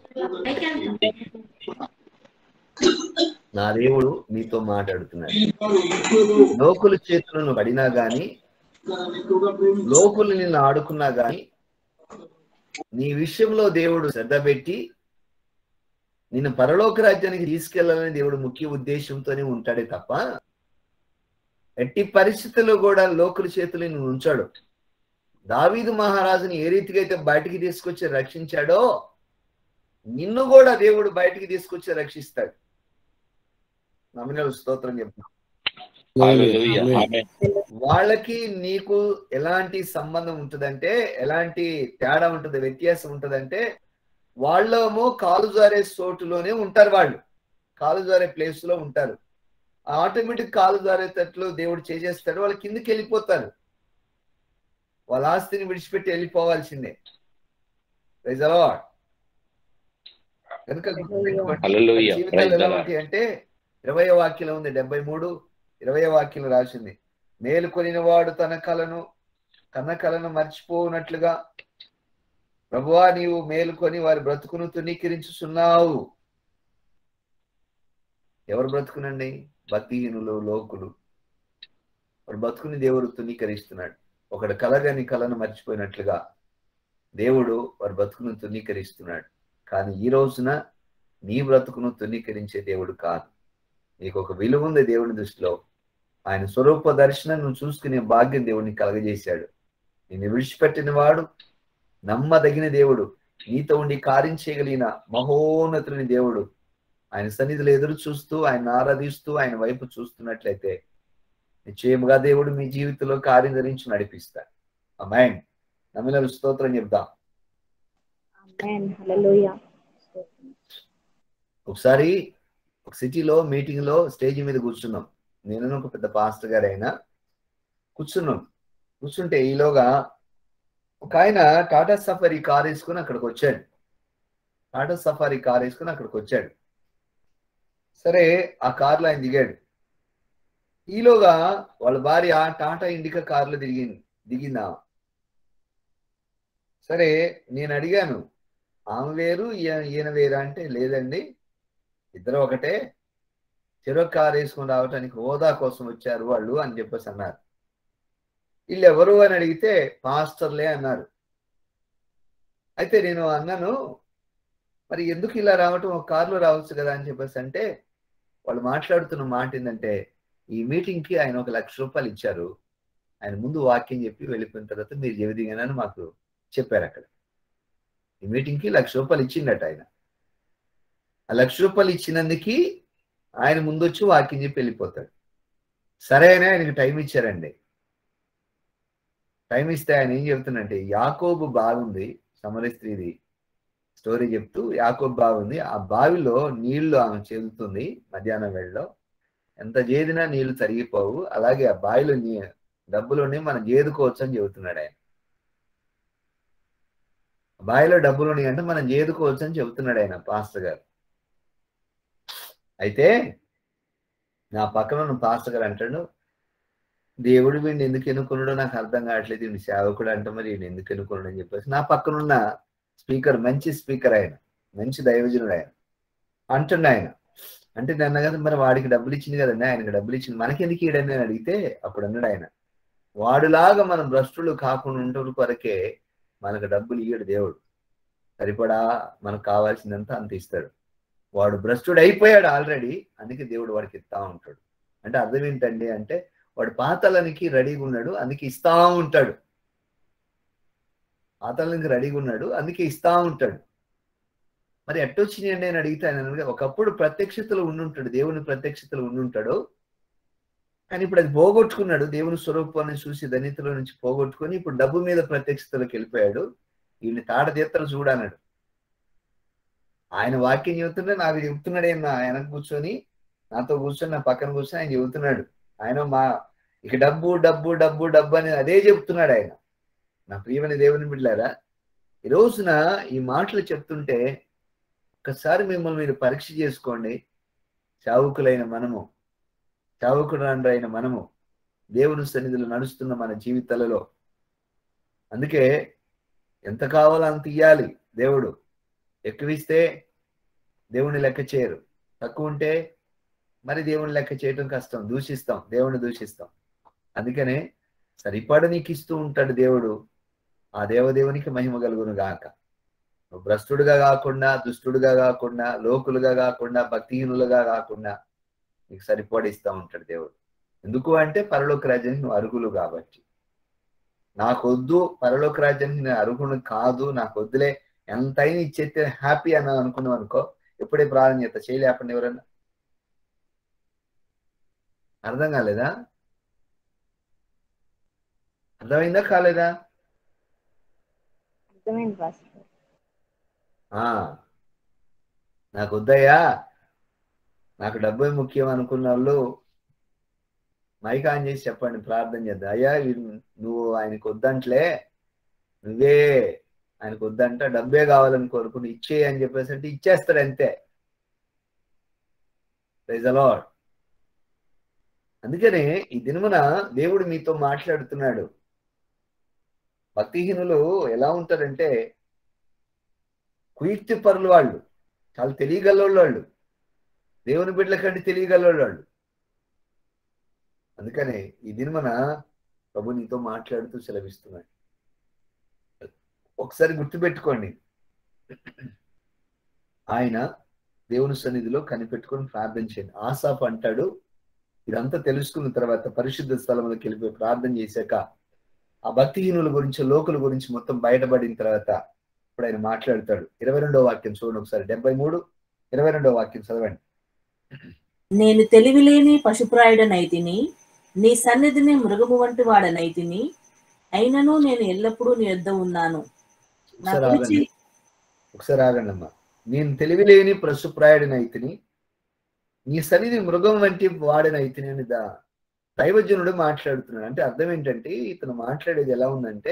నా దేవుడు నీతో మాట్లాడుతున్నాడు లోకుల చేతులను పడినా గాని లోకులు నిన్ను ఆడుకున్నా గాని నీ విషయంలో దేవుడు శ్రద్ధ పెట్టి నిన్ను పరలోక రాజ్యానికి తీసుకెళ్లాలని దేవుడు ముఖ్య ఉద్దేశంతోనే ఉంటాడే తప్ప ఎట్టి పరిస్థితుల్లో కూడా లోకుల చేతులు నిన్ను ఉంచాడు దావీదు మహారాజుని ఏ రీతిగా అయితే బయటికి తీసుకొచ్చి రక్షించాడో నిన్ను కూడా దేవుడు బయటికి తీసుకొచ్చి రక్షిస్తాడు నమినలు స్తోత్రం చెప్తున్నా హల్లెలూయా. ఆమేన్. వాళ్ళకి నీకు ఎలాంటి సంబంధం ఉంటుందంటే ఎలాంటి తేడా ఉంటుంది వ్యత్యాసం ఉంటుందంటే వాళ్ళేమో కాలు జారే చోటులోనే ఉంటారు వాళ్ళు కాలు జారే ప్లేస్ లో ఉంటారు ఆటోమేటిక్ కాలు జారేటట్లు దేవుడు చేసేస్తాడు వాళ్ళు కిందకి వెళ్ళిపోతారు వాళ్ళ ఆస్తిని విడిచిపెట్టి వెళ్ళిపోవాల్సిందే Praise the Lord. కనుక గుర్తుపెట్టుకోండి. హల్లెలూయా. జీవితాలు Praise the ఎలా Lord. ఉంటాయి అంటే ఇరవై వాక్యం ఉంది డెబ్బై మూడు ఇరవై వాక్యం రాసింది మేలుకొనిన వాడు తన కలను కన్న కలను మర్చిపోనట్లుగా ప్రభువా నీవు మేలుకొని వారి బ్రతుకును తునీకరించుచున్నావు ఎవరు బ్రతుకునండి భక్తిహీనులు లోకులు వాడు బతుకుని దేవుడు తునీకరిస్తున్నాడు ఒకడు కలగని కలను మర్చిపోయినట్లుగా దేవుడు వారి బతుకును తునీకరిస్తున్నాడు కానీ ఈ రోజున నీ బ్రతుకును తునీకరించే దేవుడు కాదు నీకు ఒక విలువ ఉంది దేవుని దృష్టిలో ఆయన స్వరూప దర్శనం నువ్వు చూసుకునే భాగ్యం దేవుడిని కలగజేశాడు నిన్ను విడిచిపెట్టిన వాడు నమ్మదగిన దేవుడు నీతో ఉండి కార్యం చేయగలిగిన మహోన్నతుని దేవుడు ఆయన సన్నిధిలో ఎదురు చూస్తూ ఆయన ఆరాధిస్తూ ఆయన వైపు చూస్తున్నట్లయితే నిశ్చయముగా దేవుడు మీ జీవితంలో కార్యం ధరించి నడిపిస్తాడు అమ్మాయి నమ్మిన స్తోత్రం చెప్దాం ఆమేన్ హల్లెలూయా ఒకసారి ఒక సిటీలో మీటింగ్ లో స్టేజ్ మీద కూర్చున్నాం నేను ఒక పెద్ద పాస్టర్ గారు అయినా కూర్చున్నాం కూర్చుంటే ఈలోగా ఒక ఆయన టాటా సఫారీ కార్ వేసుకుని అక్కడికి వచ్చాడు టాటా సఫారీ కార్ వేసుకుని అక్కడికి వచ్చాడు సరే ఆ కార్లో ఆయన దిగాడు ఈలోగా వాళ్ళ భార్య టాటా ఇండికా కార్లో దిగింది దిగిందా సరే నేను అడిగాను ఆమె వేరు ఈయ- ఈయన వేరా అంటే లేదండి ఇద్దరు ఒకటే చెరొక కారు వేసుకుని రావటానికి హోదా కోసం వచ్చారు వాళ్ళు అని చెప్పేసి అన్నారు వీళ్ళు ఎవరు అని అడిగితే పాస్టర్లే అన్నారు అయితే నేను అన్నాను మరి ఎందుకు ఇలా రావటం ఒక కారులో రావచ్చు కదా అని చెప్పేసి అంటే వాళ్ళు మాట్లాడుతున్న మాట ఏంటంటే ఈ మీటింగ్ కి ఆయన ఒక లక్ష రూపాయలు ఇచ్చారు ఆయన ముందు వాక్యం చెప్పి వెళ్ళిపోయిన తర్వాత మీరు చెవిదిగానని మాకు చెప్పారు అక్కడ ఈ మీటింగ్ కి లక్ష రూపాయలు ఇచ్చిండట ఆయన ఆ లక్ష రూపాయలు ఇచ్చినందుకు ఆయన ముందు వచ్చి వాక్యం చెప్పి వెళ్ళిపోతాడు సరే అని ఆయనకి టైం ఇచ్చారండి టైం ఇస్తే ఆయన ఏం చెప్తున్నంటే యాకోబు బాగుంది సమర స్త్రీది స్టోరీ చెప్తూ యాకోబు బాగుంది ఆ బావిలో నీళ్లు ఆమె చెల్లుతుంది మధ్యాహ్నం వేళలో ఎంత చేదినా నీళ్లు తరిగిపోవు అలాగే ఆ బావిలో నీ డబ్బులుని మనం చేదుకోవచ్చు అని చెబుతున్నాడు ఆయన బావిలో డబ్బులు ఉన్నాయి అంటే మనం చేదుకోవచ్చు అని చెబుతున్నాడు ఆయన పాస్టర్ గారు అయితే నా పక్కన ఉన్న పాస్టర్ గారు అంటాడు దేవుడు వీడిని ఎందుకు ఎన్నుకున్నాడో నాకు అర్థం కావట్లేదు వీడిని సేవకుడు అంటే మరి వీడిని ఎందుకు ఎన్నుకున్నాడు అని చెప్పేసి నా పక్కన ఉన్న స్పీకర్ మంచి స్పీకర్ ఆయన మంచి దైవజనుడు ఆయన అంటుండు ఆయన అంటే నన్ను కదా మరి వాడికి డబ్బులు ఇచ్చింది కదండి ఆయనకి డబ్బులు ఇచ్చింది మనకెందుకు ఈడని అని అడిగితే అప్పుడు అన్నాడు ఆయన వాడులాగా మనం భ్రష్టులు కాకుండా ఉండటం కొరకే మనకు డబ్బులు ఇయ్యడు దేవుడు సరిపడా మనకు కావాల్సిందంతా అంత ఇస్తాడు వాడు భ్రష్టుడు అయిపోయాడు ఆల్రెడీ అందుకే దేవుడు వాడికి ఇస్తా ఉంటాడు అంటే అర్థం ఏంటండి అంటే వాడు పాతలనికి రెడీగా ఉన్నాడు అందుకే ఇస్తా ఉంటాడు పాతలనికి రెడీగా ఉన్నాడు అందుకే ఇస్తా ఉంటాడు మరి ఎట్టొచ్చినాయండి అని అడిగితే ఆయన అన్నాడు, ఒకప్పుడు ప్రత్యక్షతలు ఉండుంటాడు దేవుని ప్రత్యక్షతలు ఉండుంటాడు కానీ ఇప్పుడు అది పోగొట్టుకున్నాడు దేవుని స్వరూపాన్ని చూసి దళితుల నుంచి పోగొట్టుకొని ఇప్పుడు డబ్బు మీద ప్రత్యక్షతలకు వెళ్ళిపోయాడు వీడిని తాడదీత్తలు చూడన్నాడు ఆయన వాక్యం చెబుతుంటే నాకు చెబుతున్నాడు ఏమన్నా ఆయన కూర్చొని నాతో కూర్చొని నా పక్కన కూర్చొని ఆయన చెబుతున్నాడు ఆయన మా ఇక డబ్బు డబ్బు డబ్బు డబ్బు అని అదే చెప్తున్నాడు ఆయన నా ప్రియమైన దేవుని బిడ్డారా ఈ రోజున ఈ మాటలు చెప్తుంటే ఒక్కసారి మిమ్మల్ని మీరు పరీక్ష చేసుకోండి చావుకులైన మనము చావుకులైన మనము దేవుని సన్నిధిలో నడుస్తున్న మన జీవితాలలో అందుకే ఎంత కావాలో అంత ఇయ్యాలి దేవుడు ఎక్కువిస్తే దేవుని లెక్క చేయరు తక్కువ ఉంటే మరి దేవుని లెక్క చేయటం కష్టం దూషిస్తాం దేవుని దూషిస్తాం అందుకనే సరిపడ నీకు ఇస్తూ ఉంటాడు దేవుడు ఆ దేవదేవునికి మహిమ కలుగును గాక నువ్వు భ్రష్టుడుగా కాకుండా దుష్టుడుగా కాకుండా లోకులుగా కాకుండా భక్తిహీనులుగా కాకుండా నీకు సరిపడిస్తూ ఉంటాడు దేవుడు ఎందుకు అంటే పరలోక రాజ్యానికి నువ్వు అరుగులు కాబట్టి నాకొద్దు పరలోక రాజ్యానికి నేను అర్హుడు కాదు నాకు వద్దులే ఎంతైనా ఇచ్చేస్తే హ్యాపీ అని అనుకున్నాం అనుకో ఎప్పుడే ప్రారంభం చేస్తా చేయలేపండి ఎవరన్నా అర్థం కాలేదా అర్థమైందా కాలేదా అర్థమైంది పాస్టర్ ఆ నాకు వద్దయ్యా నాకు డబ్బే ముఖ్యం అనుకున్న వాళ్ళు మైక్ ఆన్ చేసి చెప్పండి ప్రార్థన చేద్దాం అయ్యా వీడు- నువ్వు ఆయనకు వద్దంట్లే నువ్వే ఆయనకు వద్దంట డబ్బే కావాలని కోరుకుని ఇచ్చేయి అని చెప్పేసి అంటే ఇచ్చేస్తాడు అంతే ప్రైజ్ అలాడ్ అందుకనే ఈ దినమున దేవుడు మీతో మాట్లాడుతున్నాడు భక్తిహీనులు ఎలా ఉంటారంటే కుయుక్తి పరులు వాళ్ళు చాలా తెలియగలవాళ్ళు వాళ్ళు దేవుని బిడ్డల కంటే తెలియగలవాళ్ళు వాళ్ళు అందుకనే ఈ దినమున ప్రభు నీతో మాట్లాడుతూ సెలవిస్తున్నాడు ఒకసారి గుర్తుపెట్టుకోండి ఆయన దేవుని సన్నిధిలో కనిపెట్టుకొని ప్రార్థన చేయండి ఆసాఫ్ అంటాడు ఇదంతా తెలుసుకున్న తర్వాత పరిశుద్ధ స్థలంలోకి వెళ్ళిపోయి ప్రార్థన చేశాక ఆ భక్తిహీనుల గురించి లోకుల గురించి మొత్తం బయటపడిన తర్వాత ఇప్పుడు ఆయన మాట్లాడతాడు ఇరవై రెండో వాక్యం చూడండి ఒకసారి డెబ్బై మూడు ఇరవై రెండో వాక్యం చదవండి నేను తెలివిలేని పశుప్రాయుడనైతిని నీ సన్నిధిని మృగము వంటి వాడనైతిని అయినను నేను ఎల్లప్పుడూ నీ యొద్ద ఉన్నాను నా ఒకసారి గురించి ఆగండి ఒకసారి ఆగండి అమ్మా నేను తెలివిలేని ప్రశుప్రాయుడినైతిని నీ సన్నిధి మృగం వంటి వాడినైతిని అని దా దైవజనుడు మాట్లాడుతున్నాడు అంటే అర్థం ఏంటంటే ఇతను మాట్లాడేది ఎలా ఉందంటే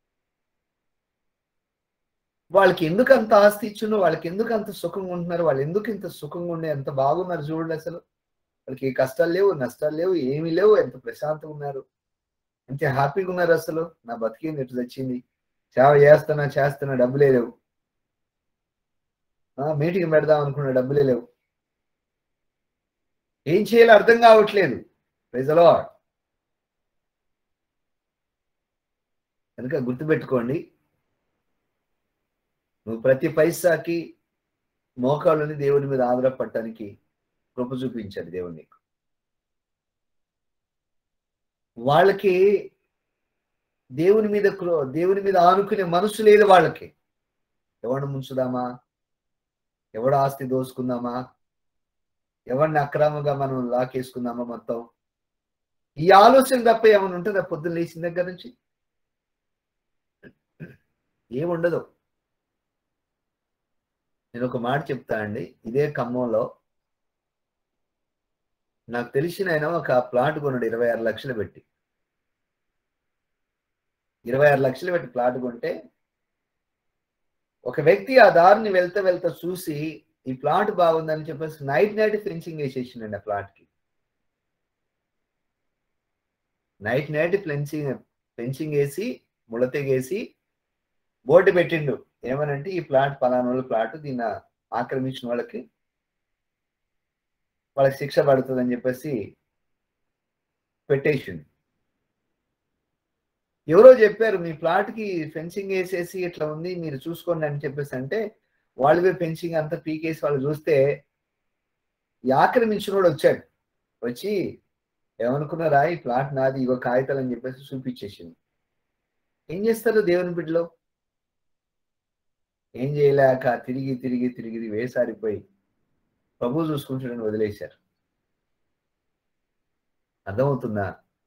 వాళ్ళకి ఎందుకు అంత ఆస్తి ఇచ్చును వాళ్ళకి ఎందుకు అంత సుఖంగా ఉంటున్నారు వాళ్ళు ఎందుకు ఇంత సుఖంగా ఉండే ఎంత బాగున్నారు చూడండి అసలు వాళ్ళకి ఏ కష్టాలు లేవు నష్టాలు లేవు ఏమీ లేవు ఎంత ప్రశాంతంగా ఉన్నారు ఎంత హ్యాపీగా ఉన్నారు అసలు నా బతికింది ఎటు తెచ్చింది సేవ చేస్తున్నా చేస్తున్నా డబ్బులే లేవు ఆ, మీటింగ్ పెడదాం అనుకున్న డబ్బులే లేవు ఏం చేయాలో అర్థం కావట్లేదు ప్రజలో కనుక గుర్తుపెట్టుకోండి నువ్వు ప్రతి పైసాకి మోకాళ్ళని దేవుని మీద ఆధారపడటానికి కృప చూపించాడు దేవుడు నీకు వాళ్ళకి దేవుని మీద కృ- దేవుని మీద ఆనుకునే మనసు లేదు వాళ్ళకి ఎవరిని ముంచుదామా ఎవడ ఆస్తి దోసుకుందామా ఎవరిని అక్రమంగా మనం లాకేసుకుందామా మొత్తం ఈ ఆలోచన తప్ప ఏమైనా ఉంటుందా పొద్దున్న లేచిన దగ్గర నుంచి ఏముండదు నేను ఒక మాట చెప్తా అండి ఇదే ఖమ్మంలో నాకు తెలిసిన ఆయన ఒక ప్లాట్ కొన్నాడు ఇరవై ఆరు లక్షలు పెట్టి ఇరవై ఆరు లక్షలు పెట్టి ప్లాట్ కొంటే ఒక వ్యక్తి ఆ దారిని వెళ్తా వెళ్తా చూసి ఈ ప్లాట్ బాగుందని చెప్పేసి నైట్ నైట్ ఫెన్సింగ్ వేసేసిండండి ఆ ప్లాట్ కి నైట్ నైట్ ఫెన్సింగ్ ఫెన్సింగ్ వేసి ముడతెగేసి బోర్డు పెట్టిండు ఏమనంటే ఈ ప్లాట్ పలానా వాళ్ళ ప్లాట్ దీన్ని ఆక్రమించిన వాళ్ళకి వాళ్ళకి శిక్ష పడుతుందని చెప్పేసి పెట్టేసింది ఎవరో చెప్పారు మీ ప్లాట్కి ఫెన్సింగ్ వేసేసి ఇట్లా ఉంది మీరు చూసుకోండి అని చెప్పేసి అంటే వాళ్ళవే ఫెన్సింగ్ అంతా పీకేసి వాళ్ళు చూస్తే ఈ ఆక్రమించినోడు వచ్చాడు వచ్చి ఏమనుకున్నారా ఈ ప్లాట్ నాది ఇగో కాగితాలు అని చెప్పేసి చూపించేసింది ఏం చేస్తారు దేవుని బిడ్డలో ఏం చేయలేక తిరిగి తిరిగి తిరిగి వేసారిపోయి ప్రభు చూసుకుంటాడని వదిలేశారు అర్థమవుతుందా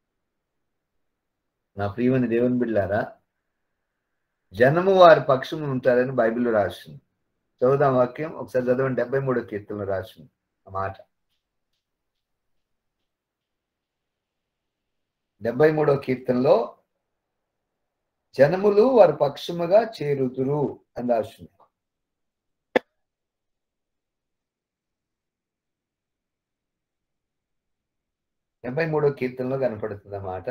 నా ప్రియమని దేవుని బిడ్డారా జనము వారి పక్షము ఉంటారని బైబిల్లో రాసింది చదువుదాం వాక్యం ఒకసారి చదవండి డెబ్బై మూడో కీర్తనలో రాసింది ఆ మాట డెబ్బై మూడో కీర్తనలో జనములు వారి పక్షముగా చేరుతురు అని రాసింది డెబ్బై మూడో కీర్తనలో కనపడుతుంది అన్నమాట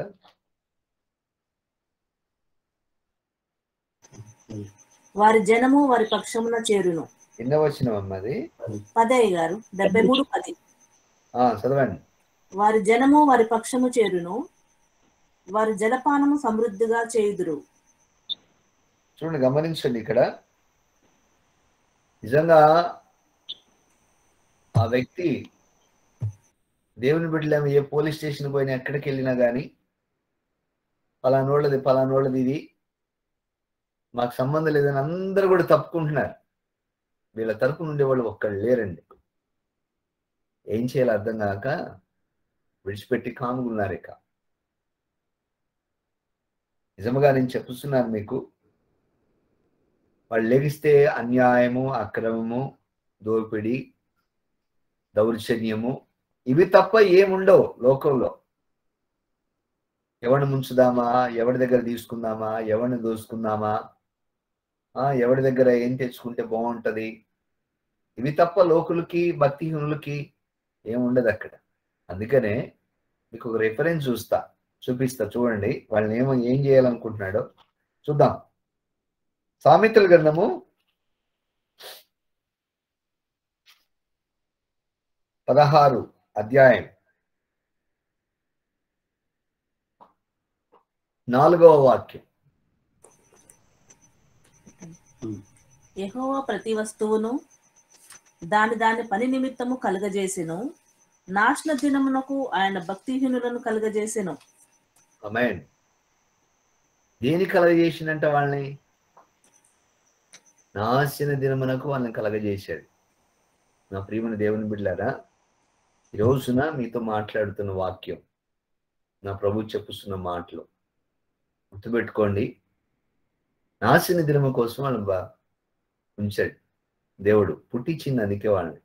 వారి జనము వారి పక్షమున చేరును ఎన్న వచ్చిన అమ్మది పదయ్య గారు డెబ్బై మూడు పది ఆ చదవండి వారి జనము వారి పక్షము చేరును వారి జలపానము సమృద్ధిగా చేయుదురు చూడండి గమనించండి ఇక్కడ నిజంగా ఆ వ్యక్తి దేవుని బిడ్డలేమో ఏ పోలీస్ స్టేషన్ పోయినా ఎక్కడికి వెళ్ళినా కానీ పలానోళ్ళది పలానోళ్ళది ఇది మాకు సంబంధం లేదని అందరూ కూడా తప్పుకుంటున్నారు వీళ్ళ తరపు నుండి వాళ్ళు ఒక్కళ్ళు లేరండి ఏం చేయాలో అర్థం కాక విడిచిపెట్టి కాముకున్నారు ఇక నిజముగా నేను చెప్తున్నాను మీకు వాళ్ళు లెగిస్తే అన్యాయము అక్రమము దోపిడి దౌర్జన్యము ఇవి తప్ప ఏముండవు లోకంలో ఎవరిని ముంచుదామా ఎవరి దగ్గర తీసుకుందామా ఎవరిని దోసుకుందామా ఆ ఎవరి దగ్గర ఏం తెచ్చుకుంటే బాగుంటది ఇవి తప్ప లోకులకి భక్తిహీనులకి ఏముండదు అక్కడ అందుకనే మీకు ఒక రెఫరెన్స్ చూస్తా చూపిస్తా చూడండి వాళ్ళని ఏమో ఏం చేయాలనుకుంటున్నాడో చూద్దాం సామెతల గ్రంథము పదహారు అధ్యాయం నాలుగవ వాక్యం యెహోవా ప్రతి వస్తువును దాని దాని పని నిమిత్తము కలుగజేసెను నాశన దినమునకు ఆయన భక్తిహీనులను కలుగజేసెను అమెన్ దేని కలగజేసిందంట వాళ్ళని నాశన దినమునకు వాళ్ళని కలగజేశాడు నా ప్రియమైన దేవుని బిడ్డారా ఈ రోజున మీతో మాట్లాడుతున్న వాక్యం నా ప్రభు చెప్పుస్తున్న మాటలు గుర్తుపెట్టుకోండి నాశన దినము కోసం వాళ్ళని బా ఉంచాడు దేవుడు పుట్టించింది అందుకే వాళ్ళని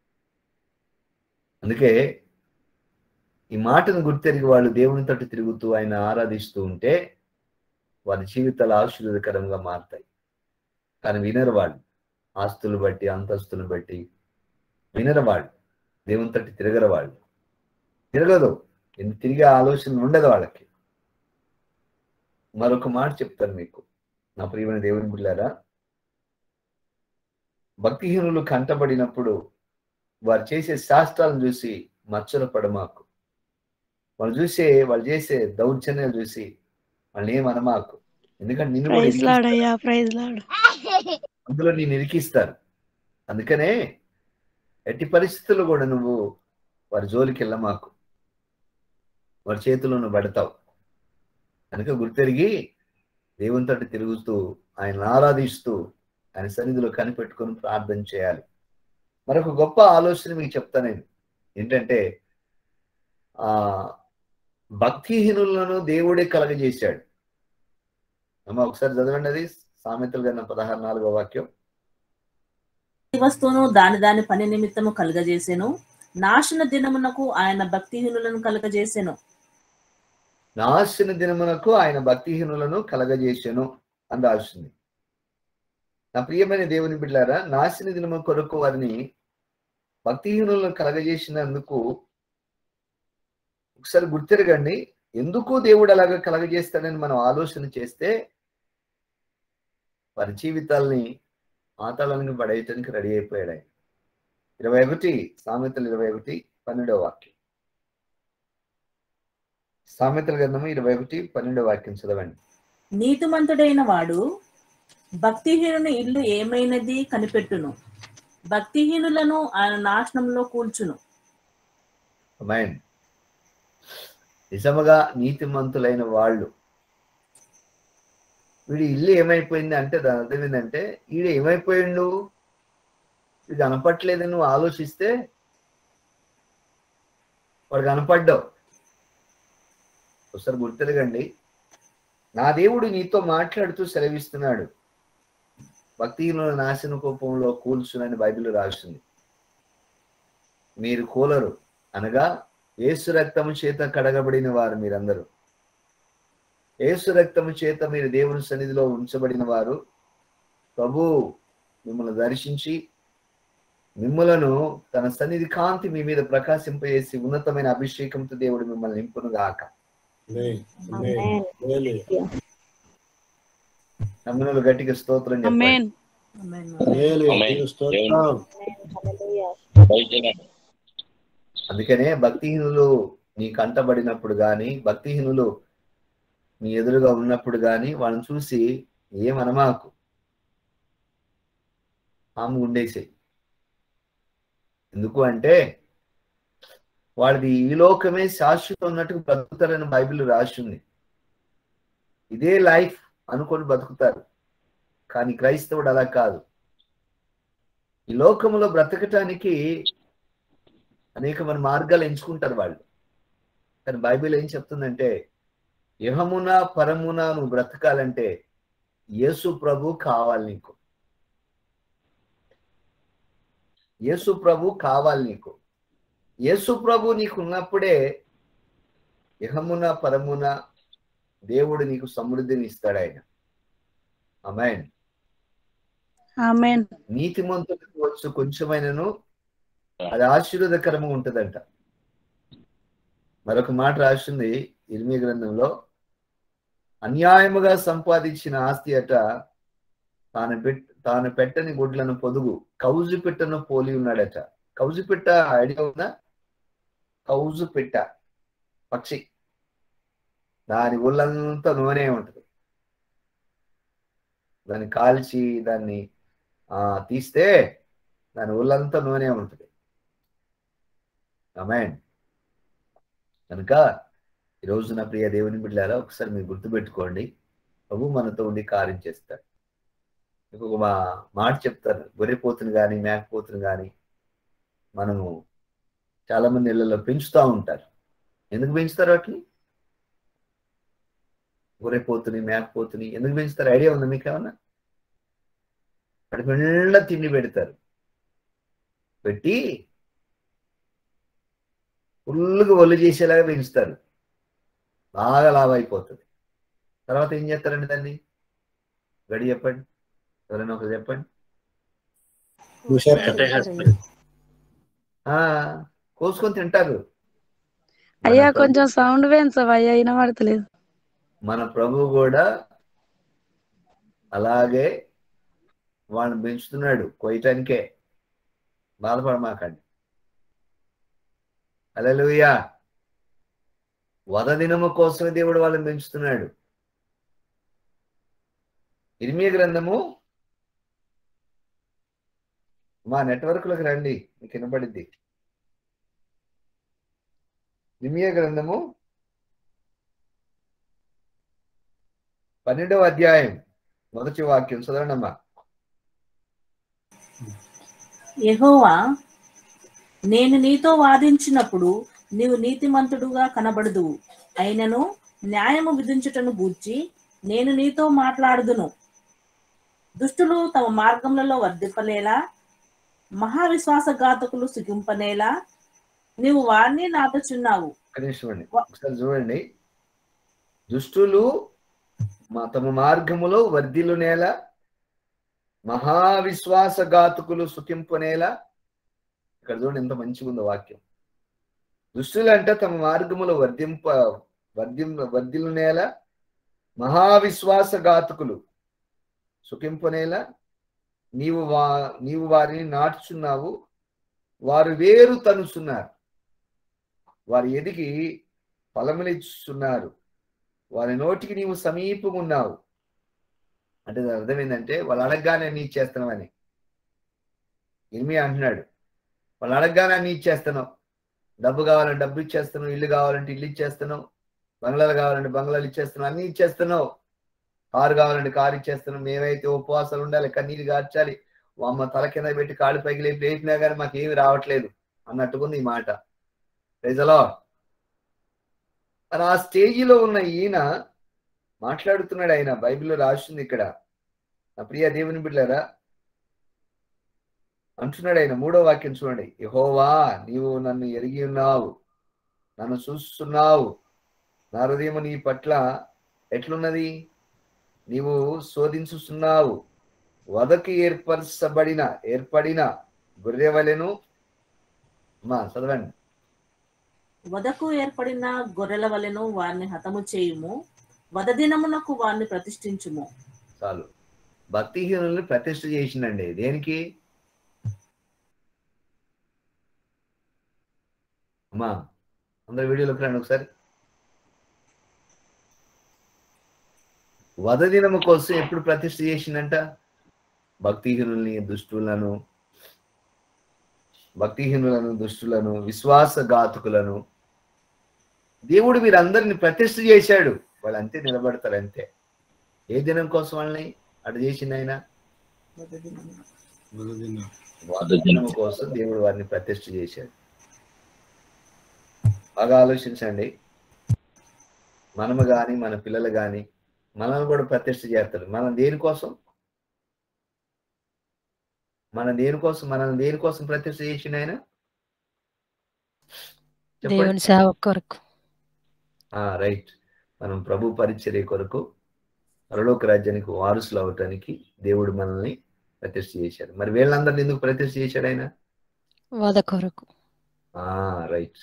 అందుకే ఈ మాటను గుర్తెరిగి వాళ్ళు దేవుని తట్టు తిరుగుతూ ఆయన ఆరాధిస్తూ ఉంటే వారి జీవితాలు ఆశీర్వదకరంగా మారుతాయి కానీ వినరు వాళ్ళు ఆస్తులు బట్టి అంతస్తులు బట్టి వినరు వాళ్ళు దేవుని తట్టు తిరగరు వాళ్ళు తిరగదు ఎందుకు తిరిగే ఆలోచన ఉండదు వాళ్ళకి మరొక మాట చెప్తాను మీకు నా ప్రియమైన దేవుని బిడ్డారా భక్తిహీనులు కంటబడినప్పుడు వారు చేసే శాస్త్రాలను చూసి మచ్చల పడమాకు వాళ్ళు చూసే వాళ్ళు చేసే దౌర్జన్యాలు చూసి వాళ్ళని ఏమనమాకు ఎందుకంటే నిన్ను కూడా ప్రైజ్ లాడ్ ఇరికిస్తారు. అయ్యా ప్రైజ్ లాడ్ అందులో నేను ఇరికిస్తారు అందుకనే ఎట్టి పరిస్థితుల్లో కూడా నువ్వు వారి జోలికి వెళ్ళమాకు వారి చేతిలో నువ్వు పడతావు కనుక గుర్తెరిగి దేవుని తోటి తిరుగుతూ ఆయన ఆరాధిస్తూ ఆయన సన్నిధిలో కనిపెట్టుకొని ప్రార్థన చేయాలి మరొక గొప్ప ఆలోచన మీకు చెప్తా నేను ఏంటంటే ఆ భక్తిహీనులను దేవుడే కలగజేశాడు అమ్మ ఒకసారి చదవండి అది సామెతలు కన్నా పదహారు నాలుగో వాక్యం ప్రతి వస్తువును దాని దాని పని నిమిత్తము కలుగజేసెను నాశన దినమునకు ఆయన భక్తిహీనులను కలుగజేసెను నాశన దినమునకు ఆయన భక్తిహీనులను కలగజేసెను అని రాసింది నా ప్రియమైన దేవుని బిడ్డారా నాశన దినము కొరకు వారిని భక్తిహీనులను కలగజేసినందుకు ఒకసారి గుర్తిరగండి ఎందుకు దేవుడు అలాగా కలగజేస్తాడని మనం ఆలోచన చేస్తే వారి జీవితాల్ని పాతాళానికి పడేయటానికి రెడీ అయిపోయాడు ఆయన ఇరవై ఒకటి సామెతలు ఇరవై ఒకటి పన్నెండవ వాక్యం సామెతల గ్రంథము ఇరవై ఒకటి పన్నెండవ వాక్యం చదవండి నీతిమంతుడైన వాడు భక్తిహీనుని ఇల్లు ఏమైనది కనిపెట్టును భక్తిహీనులను ఆయన నాశనంలో కూల్చును మైండ్ నిజముగా నీతిమంతులైన వాళ్ళు వీడి ఇల్లు ఏమైపోయింది అంటే దాని అర్థం ఏంటంటే వీడు ఏమైపోయిండు ఇది కనపట్లేదు నువ్వు ఆలోచిస్తే వాడు కనపడ్డావు ఒకసారి గుర్తెరగండి నా దేవుడు నీతో మాట్లాడుతూ సెలవిస్తున్నాడు భక్తిహీనుల నాశన కోపంలో కూల్చునని బైబిల్ రాస్తుంది మీరు కూలరు అనగా ఏసు రక్తము చేత కడగబడిన వారు మీరందరూ ఏసు రక్తము చేత మీరు దేవుని సన్నిధిలో ఉంచబడిన వారు ప్రభు మిమ్మల్ని దర్శించి మిమ్మలను తన సన్నిధి కాంతి మీ మీద ప్రకాశింపజేసి ఉన్నతమైన అభిషేకంతో దేవుడు మిమ్మల్ని నింపును గాక Amen. Amen. Amen. Hallelujah. నమ్మునులు గట్టిగా స్తోత్రం చెప్పండి Amen. Hallelujah. Amen. నీకు స్తోత్రం. Hallelujah. దయచేయండి. అందుకనే భక్తిహీనులు నీ కంటబడినప్పుడు గాని భక్తిహీనులు నీ ఎదురుగా ఉన్నప్పుడు గాని వాళ్ళని చూసి ఏమనమాకు ఆమె ఉండేసాయి ఎందుకు అంటే వాళ్ళది ఈ లోకమే శాశ్వతం ఉన్నట్టు బ్రతుకుతారని బైబిల్ రాసింది ఇదే లైఫ్ అనుకొని బతుకుతారు కానీ క్రైస్తవుడు అలా కాదు ఈ లోకములో బ్రతకటానికి అనేకమైన మార్గాలు ఎంచుకుంటారు వాళ్ళు కానీ బైబిల్ ఏం చెప్తుందంటే యహమున పరమున నువ్వు బ్రతకాలంటే యేసు ప్రభు కావాలి నీకు యేసు ప్రభు కావాలి నీకు యేసు ప్రభు నీకు ఉన్నప్పుడే యహమున పరమున దేవుడు నీకు సమృద్ధిని ఇస్తాడు ఆయన అమెన్ ఆమెన్ నీతిమంతులకు వచ్చు కొంచెమైనను అది ఆశీర్వాదకరంగా ఉంటదంట మరొక మాట రాసింది ఇర్మి గ్రంథంలో అన్యాయముగా సంపాదించిన ఆస్తి అట తాను పెట్ తాను పెట్టని గుడ్లను పొదుగు కౌజు పెట్టను పోలి ఉన్నాడట కౌజు పెట్ట ఐడియా ఉందా కౌజు పెట్ట పక్షి దాని ఒళ్ళంతా నూనె ఉంటుంది దాన్ని కాల్చి దాన్ని ఆ తీస్తే దాని ఒళ్ళంతా నూనె ఉంటుంది అమెన్ కనుక ఈ రోజు నా ప్రియ దేవుని బిడ్డారా ఒకసారి మీరు గుర్తుపెట్టుకోండి ప్రభు మనతో ఉండి కార్యం చేస్తాడు మీకు ఒక మా మాట చెప్తాను గొర్రెపోతుని కానీ మేకపోతుని కానీ మనము చాలా మంది ఇళ్లలో పెంచుతూ ఉంటారు ఎందుకు పెంచుతారు వాటిని గొర్రెపోతుని మేకపోతుని ఎందుకు పెంచుతారు ఐడియా ఉందా మీకు ఏమన్నా వాటికి నిండా తిండి పెడతారు పెట్టి ఫుల్గా ఒళ్ళు చేసేలాగా పెంచుతారు బాగా లాభం అయిపోతుంది తర్వాత ఏం చేస్తారండి దాన్ని గడి చెప్పండి ఎవరైనా ఒకరు చెప్పండి చూసేస్తారు. ఆ కోసుకొని తింటారు మన అయ్యా ప్రభు- కొంచెం సౌండ్ పెంచవు అయ్యా వినబడతలేదు మన ప్రభు కూడా అలాగే వాళ్ళని పెంచుతున్నాడు కొయ్యటానికే బాధపడమాకండి అలలుయా వద దినము కోసమే దేవుడు వాళ్ళని పెంచుతున్నాడు ఇర్మియ గ్రంథము మా నెట్వర్క్లోకి రండి మీకు వినపడిద్ది ఇర్మియ గ్రంథము పన్నెండవ అధ్యాయం మొదటి వాక్యం చదవండమ్మా యెహోవా నేను నీతో వాదించినప్పుడు నీవు నీతిమంతుడుగా కనబడదు అయినను న్యాయము విధించుటను గూర్చి నేను నీతో మాట్లాడుదును దుష్టులు తమ మార్గములలో వర్ధిప్పలేలా మహావిశ్వాసఘాతకులు సుఖింపనేలా నీవు వారిని నాటుచున్నావు ఒక్క నిమిషం అండి ఒకసారి చూడండి దుష్టులు మా తమ మార్గములో వర్ధిల్లు నేల మహావిశ్వాసఘాతకులు సుఖింపునేలా ఇక్కడ చూడండి ఎంత మంచిగా ఉందో వాక్యం దుష్టులు అంటే తమ మార్గములో వర్ధింప వర్ధిం వర్ధిల్లు నేల మహావిశ్వాసఘాతకులు సుఖింపునేలా నీవు వా నీవు వారిని నాటుచున్నావు వారు వేరు తనుచున్నారు వారి ఎదిగి ఫలములిస్తున్నారు వారి నోటికి నీవు సమీపంగా ఉన్నావు అంటే దాని అర్థం ఏంటంటే వాళ్ళు అడగగానే నీ ఇచ్చేస్తున్నావని ఇర్మి అంటున్నాడు వాళ్ళు అడగగానే నీ ఇచ్చేస్తున్నావు డబ్బు కావాలంటే డబ్బు ఇచ్చేస్తున్నావు ఇల్లు కావాలంటే ఇల్లు ఇచ్చేస్తున్నావు బంగ్లాలు కావాలంటే బంగ్లాలు ఇచ్చేస్తున్నావు అన్ని ఇచ్చేస్తున్నావు కారు కావాలంటే కారు ఇచ్చేస్తున్నావు మేమైతే ఉపవాసాలు ఉండాలి కన్నీళ్ళు కార్చాలి అమ్మ తల కింద పెట్టి కాళ్ళు పైకి లేపి లేపినా కానీ మాకు ఏమి రావట్లేదు అన్నట్టుకుంది ఈ మాట ప్రజలో మరి ఆ స్టేజిలో ఉన్న ఈయన మాట్లాడుతున్నాడు ఆయన బైబిల్లో రాసింది ఇక్కడ నా ప్రియ దేవుని బిడ్డారా అంటున్నాడు ఆయన మూడో వాక్యం చూడండి యహోవా నీవు నన్ను ఎరిగి ఉన్నావు నన్ను చూస్తున్నావు నా హృదయం నీ పట్ల ఎట్లున్నది నీవు శోధించుతున్నావు వదకు ఏర్పరచబడిన ఏర్పడిన గొర్రెవలెను మా చదవండి వదకు ఏర్పడిన గొర్రెల వలెను వారిని హతము చేయుము వద దినమునకు వారిని ప్రతిష్ఠించుము చాలు భక్తిహీనుల్ని ప్రతిష్ఠ చేసిందండి దేనికి అమ్మా అందరు వీడియోలోకి రండి ఒకసారి వద దినము కోసం ఎప్పుడు ప్రతిష్ఠ చేసిందంట భక్తిహీనుల్ని దుష్టులను భక్తిహీనులను దుష్టులను విశ్వాసఘాతుకులను దేవుడు వీరందరిని ప్రతిష్ఠ చేశాడు వాళ్ళు అంతే నిలబడతారు అంతే ఏ దినం కోసం వాళ్ళని అటు చేసింది ఆయన వద దినమున. మొదటిదిన. వాగ్దానం కోసం దేవుడు వారిని ప్రతిష్ఠ చేశాడు బాగా ఆలోచించండి మనము గాని మన పిల్లలు గాని మనల్ని కూడా ప్రతిష్ఠ చేస్తారు మనం దేనికోసం మన దేనికోసం మనం దేనికోసం ప్రతిష్ఠ చేసిండు ఆయన చెప్పండి దేవుని సేవ కొరకు రైట్ మనం ప్రభు పరిచర్య కొరకు పరలోక రాజ్యానికి వారసులు అవటానికి దేవుడు మనల్ని ప్రతిష్ఠ చేశాడు మరి వీళ్ళందరిని ఎందుకు ప్రతిష్ఠ చేశాడు ఆయన వద కొరకు రైట్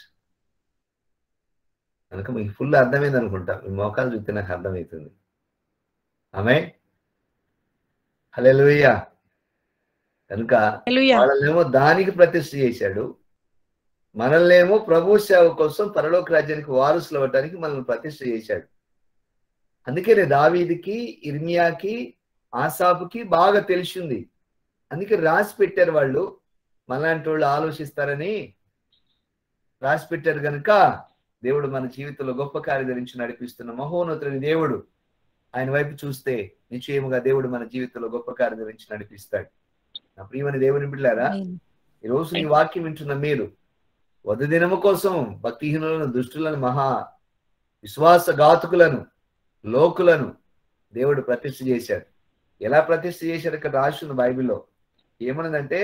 కనుక మీకు ఫుల్ అర్థమైంది అనుకుంటా మీ మోకాలు చూస్తే నాకు అర్థమవుతుంది ఆమె హల్లెలూయా కనుక హల్లెలూయా. వాళ్ళనేమో దానికి ప్రతిష్ఠ చేశాడు మనల్నేమో ప్రభు సేవ కోసం పరలోక రాజ్యానికి వారసులు అవ్వటానికి మనల్ని ప్రతిష్ఠ చేశాడు అందుకనే దావీదికి ఇర్మియాకి ఆసాపుకి బాగా తెలిసింది అందుకే రాసి పెట్టారు వాళ్ళు మనలాంటి వాళ్ళు ఆలోచిస్తారని రాసి పెట్టారు కనుక దేవుడు మన జీవితంలో గొప్ప కార్య ధరించి నడిపిస్తున్న మహోన్నతుని దేవుడు ఆయన వైపు చూస్తే నిశ్చయముగా దేవుడు మన జీవితంలో గొప్ప కార్య ధరించి నడిపిస్తాడు నా ప్రియమని దేవుని బిడ్డారా ఆమేన్. ఈ రోజు ఈ వాక్యం వింటున్న మీరు వధు దినము కోసం భక్తిహీనులను దుష్టులను మహా విశ్వాసఘాతుకులను లోకులను దేవుడు ప్రతిష్ఠ చేశాడు ఎలా ప్రతిష్ఠ చేశాడు ఇక్కడ రాసి ఉంది బైబిల్లో ఏమన్నదంటే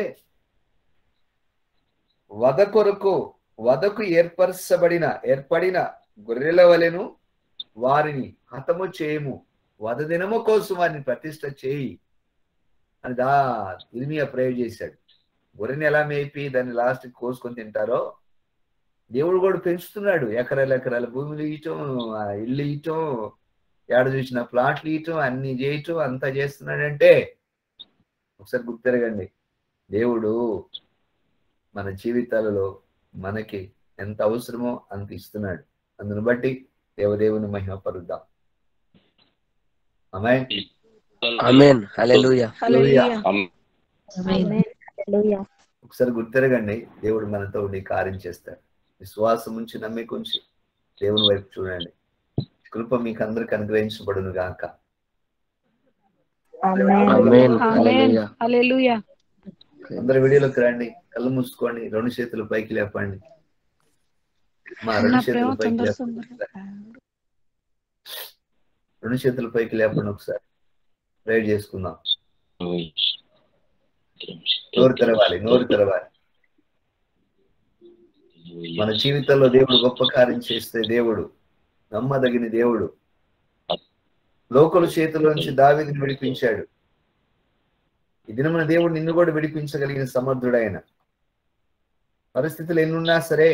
వద కొరకు వదకు ఏర్పరచబడిన ఏర్పడిన గొర్రెల వలెను వారిని హతము చేయము వద దినము కోసం వారిని ప్రతిష్ఠ చేయి అని దా ఇర్మియా ప్రయోగ చేశాడు గొర్రెని ఎలా మేపి దాన్ని లాస్ట్ కోసుకొని తింటారో దేవుడు కూడా పెంచుతున్నాడు ఎకరాల ఎకరాల భూములు ఇయటం ఆ ఇల్లు ఇయటం ఏడ చూసిన ప్లాట్లు ఇయటం అన్ని చేయటం అంతా చేస్తున్నాడంటే ఒకసారి గుర్తెరగండి దేవుడు మన జీవితాలలో మనకి ఎంత అవసరమో అంత ఇస్తున్నాడు అందును బట్టి దేవదేవుని మహిమ పరుద్దాం అమ్మాయి ఆమేన్ హల్లెలూయా హల్లెలూయా. ఆమేన్. ఆమేన్. హల్లెలూయా. ఒకసారి గుర్తెరగండి దేవుడు మనతో ఉండి కార్యం చేస్తాడు విశ్వాసం ఉంచి నమ్మిక ఉంచి దేవుని వైపు చూడండి కృప మీకు అందరికి అనుగ్రహించబడును గాక ఆమేన్. ఆమేన్ ఆమేన్ హల్లెలూయా హల్లెలూయా అందరు వీడియోలోకి రండి కళ్ళు మూసుకోండి రెండు చేతులు పైకి లేపండి మా నా రెండు ప్రేమ చేతులు పైకి తొందర లేపండి తొందర రెండు చేతులు పైకి లేపండి ఒకసారి ప్రేర్ చేసుకుందాం నోరు తెరవాలి నోరు తెరవాలి మన జీవితంలో దేవుడు గొప్ప కార్యం చేస్తే దేవుడు నమ్మదగిన దేవుడు లోకల చేతిలోంచి దావిదిని విడిపించాడు ఈ దినమున దేవుడు నిన్ను కూడా విడిపించగలిగిన సమర్థుడైన పరిస్థితులు ఎన్నున్నా సరే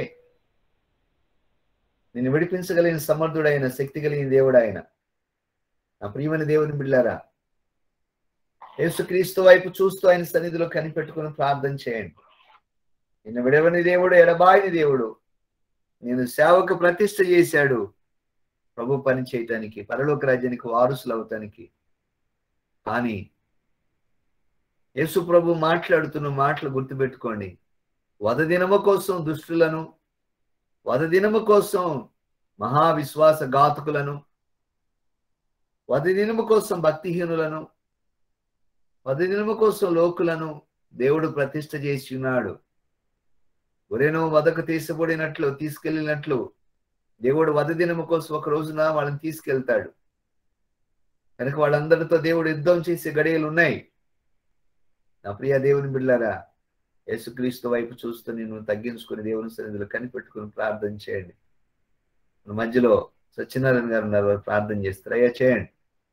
నిన్ను విడిపించగలిగిన సమర్థుడైన శక్తి కలిగిన దేవుడు ఆయన నా ప్రియమైన దేవుని బిళ్ళారా యేసుక్రీస్తు వైపు చూస్తూ ఆయన సన్నిధిలో కనిపెట్టుకుని ప్రార్థన చేయండి నిన్ను విడవని దేవుడు ఎడబాయిని దేవుడు నేను సేవకు ప్రతిష్ట చేశాడు ప్రభు పని చేయటానికి పరలోక రాజ్యానికి వారసులు అవటానికి కానీ యేసు ప్రభు మాట్లాడుతున్న మాటలు గుర్తుపెట్టుకోండి వద దినము కోసం దుష్టులను వద దినము కోసం మహావిశ్వాస ఘాతకులను వద దినము కోసం భక్తిహీనులను వద దినము కోసం లోకులను దేవుడు ప్రతిష్ట చేసి ఉన్నాడు ఒరేనో వదకు తీసబడినట్లు తీసుకెళ్ళినట్లు దేవుడు వద దినము కోసం ఒక రోజున వాళ్ళని తీసుకెళ్తాడు కనుక వాళ్ళందరితో దేవుడు యుద్ధం చేసే గడియలు ఉన్నాయి నా ప్రియ దేవుని బిడ్డారా యేసుక్రీస్తు వైపు చూస్తూ నేను తగ్గించుకుని దేవుని సన్నిధిలో కనిపెట్టుకుని ప్రార్థన చేయండి మన మధ్యలో సత్యనారాయణ గారు ఉన్నారు వారు ప్రార్థన చేస్తారు అయ్యా చేయండి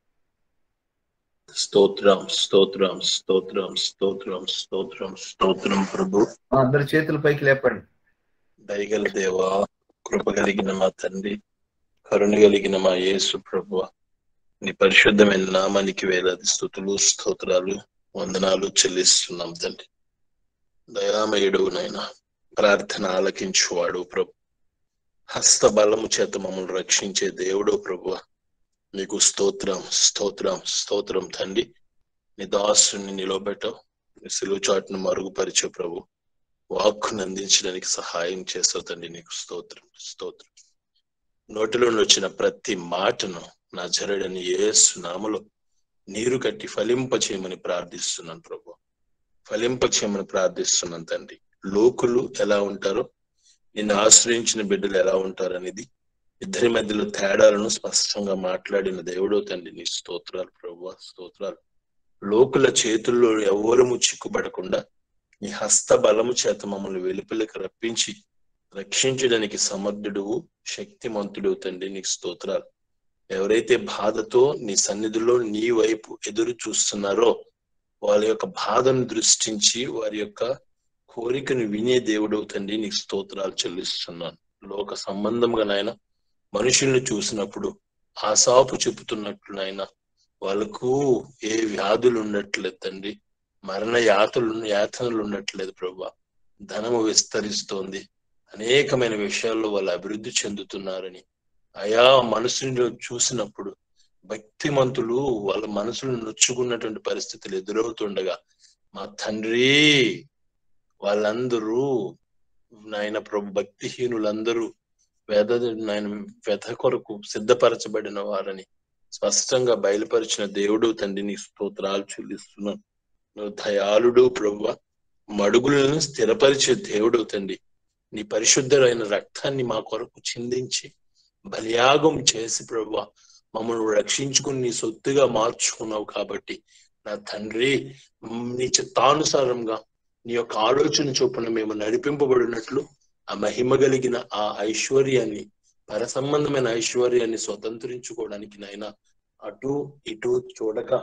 స్తోత్రం స్తోత్రం స్తోత్రం స్తోత్రం స్తోత్రం స్తోత్రం ప్రభు మా అందరి చేతుల పైకి లేపండి దయగల దేవా కృప కలిగిన మా తండ్రి కరుణ కలిగిన మా యేసు ప్రభు నీ పరిశుద్ధమైన నామానికి వేలాది స్థుతులు స్తోత్రాలు వందనాలు చెల్లిస్తున్నాం తండ్రి దయామయుడు నాయన ప్రార్థన ఆలకించువాడు ప్రభు హస్త బలము చేత మమ్మల్ని రక్షించే దేవుడు ప్రభు నీకు స్తోత్రం స్తోత్రం స్తోత్రం తండ్రి నీ దాసుని నిలబెట్టవు నీ సిలువ చాటును మరుగుపరిచే ప్రభు వాక్కును అందించడానికి సహాయం చేస్తావు తండ్రి నీకు స్తోత్రం స్తోత్రం నోటిలో వచ్చిన ప్రతి మాటను నా జరడని యేసు నామలో నీరు కట్టి ఫలింప చేయమని ప్రార్థిస్తున్నాను ప్రభు ఫలింప చేయమని ప్రార్థిస్తున్నాను తండ్రి లోకులు ఎలా ఉంటారో నిన్ను ఆశ్రయించిన బిడ్డలు ఎలా ఉంటారు అనేది ఇద్దరి మధ్యలో తేడాలను స్పష్టంగా మాట్లాడిన దేవుడో తండ్రి నీ స్తోత్రాలు ప్రభు స్తోత్రాలు లోకుల చేతుల్లో ఎవ్వరము చిక్కుపడకుండా నీ హస్త బలము చేత మమ్మల్ని వెలుపలికి రప్పించి రక్షించడానికి సమర్థుడు శక్తిమంతుడు తండ్రి నీకు స్తోత్రాలు ఎవరైతే బాధతో నీ సన్నిధిలో నీ వైపు ఎదురు చూస్తున్నారో వాళ్ళ యొక్క బాధను దృష్టించి వారి యొక్క కోరికను వినే దేవుడు తండ్రి నీకు స్తోత్రాలు చెల్లిస్తున్నాను లోక సంబంధంగా నాయన మనుషుల్ని చూసినప్పుడు ఆశాపు చెబుతున్నట్లు నాయన వాళ్ళకు ఏ వ్యాధులు ఉండట్లేదు తండ్రి మరణ యాతలు యాతనలు ఉండట్లేదు ప్రభా ధనము విస్తరిస్తోంది అనేకమైన విషయాల్లో వాళ్ళు అభివృద్ధి చెందుతున్నారని ఆయా మనసుని చూసినప్పుడు భక్తిమంతులు వాళ్ళ మనసులు నొచ్చుకున్నటువంటి పరిస్థితులు ఎదురవుతుండగా మా తండ్రి వాళ్ళందరూ నాయన ప్రభు భక్తిహీనులందరూ వేద నాయన వ్యధ కొరకు సిద్ధపరచబడిన వారని స్పష్టంగా బయలుపరిచిన దేవుడు తండ్రి నీ స్తోత్రాలు చెల్లిస్తున్నాను నువ్వు దయాళుడు ప్రభు మడుగులను స్థిరపరిచే దేవుడు తండ్రి నీ పరిశుద్ధమైన రక్తాన్ని మా కొరకు చిందించి బలియాగం చేసి ప్రభు మమ్మల్ని రక్షించుకుని నీ సొత్తుగా మార్చుకున్నావు కాబట్టి నా తండ్రి నీ చిత్తానుసారంగా నీ యొక్క ఆలోచన చొప్పున మేము నడిపింపబడినట్లు ఆ మహిమ కలిగిన ఆ ఐశ్వర్యాన్ని పర సంబంధమైన ఐశ్వర్యాన్ని స్వతంత్రించుకోవడానికి నాయన అటు ఇటు చూడక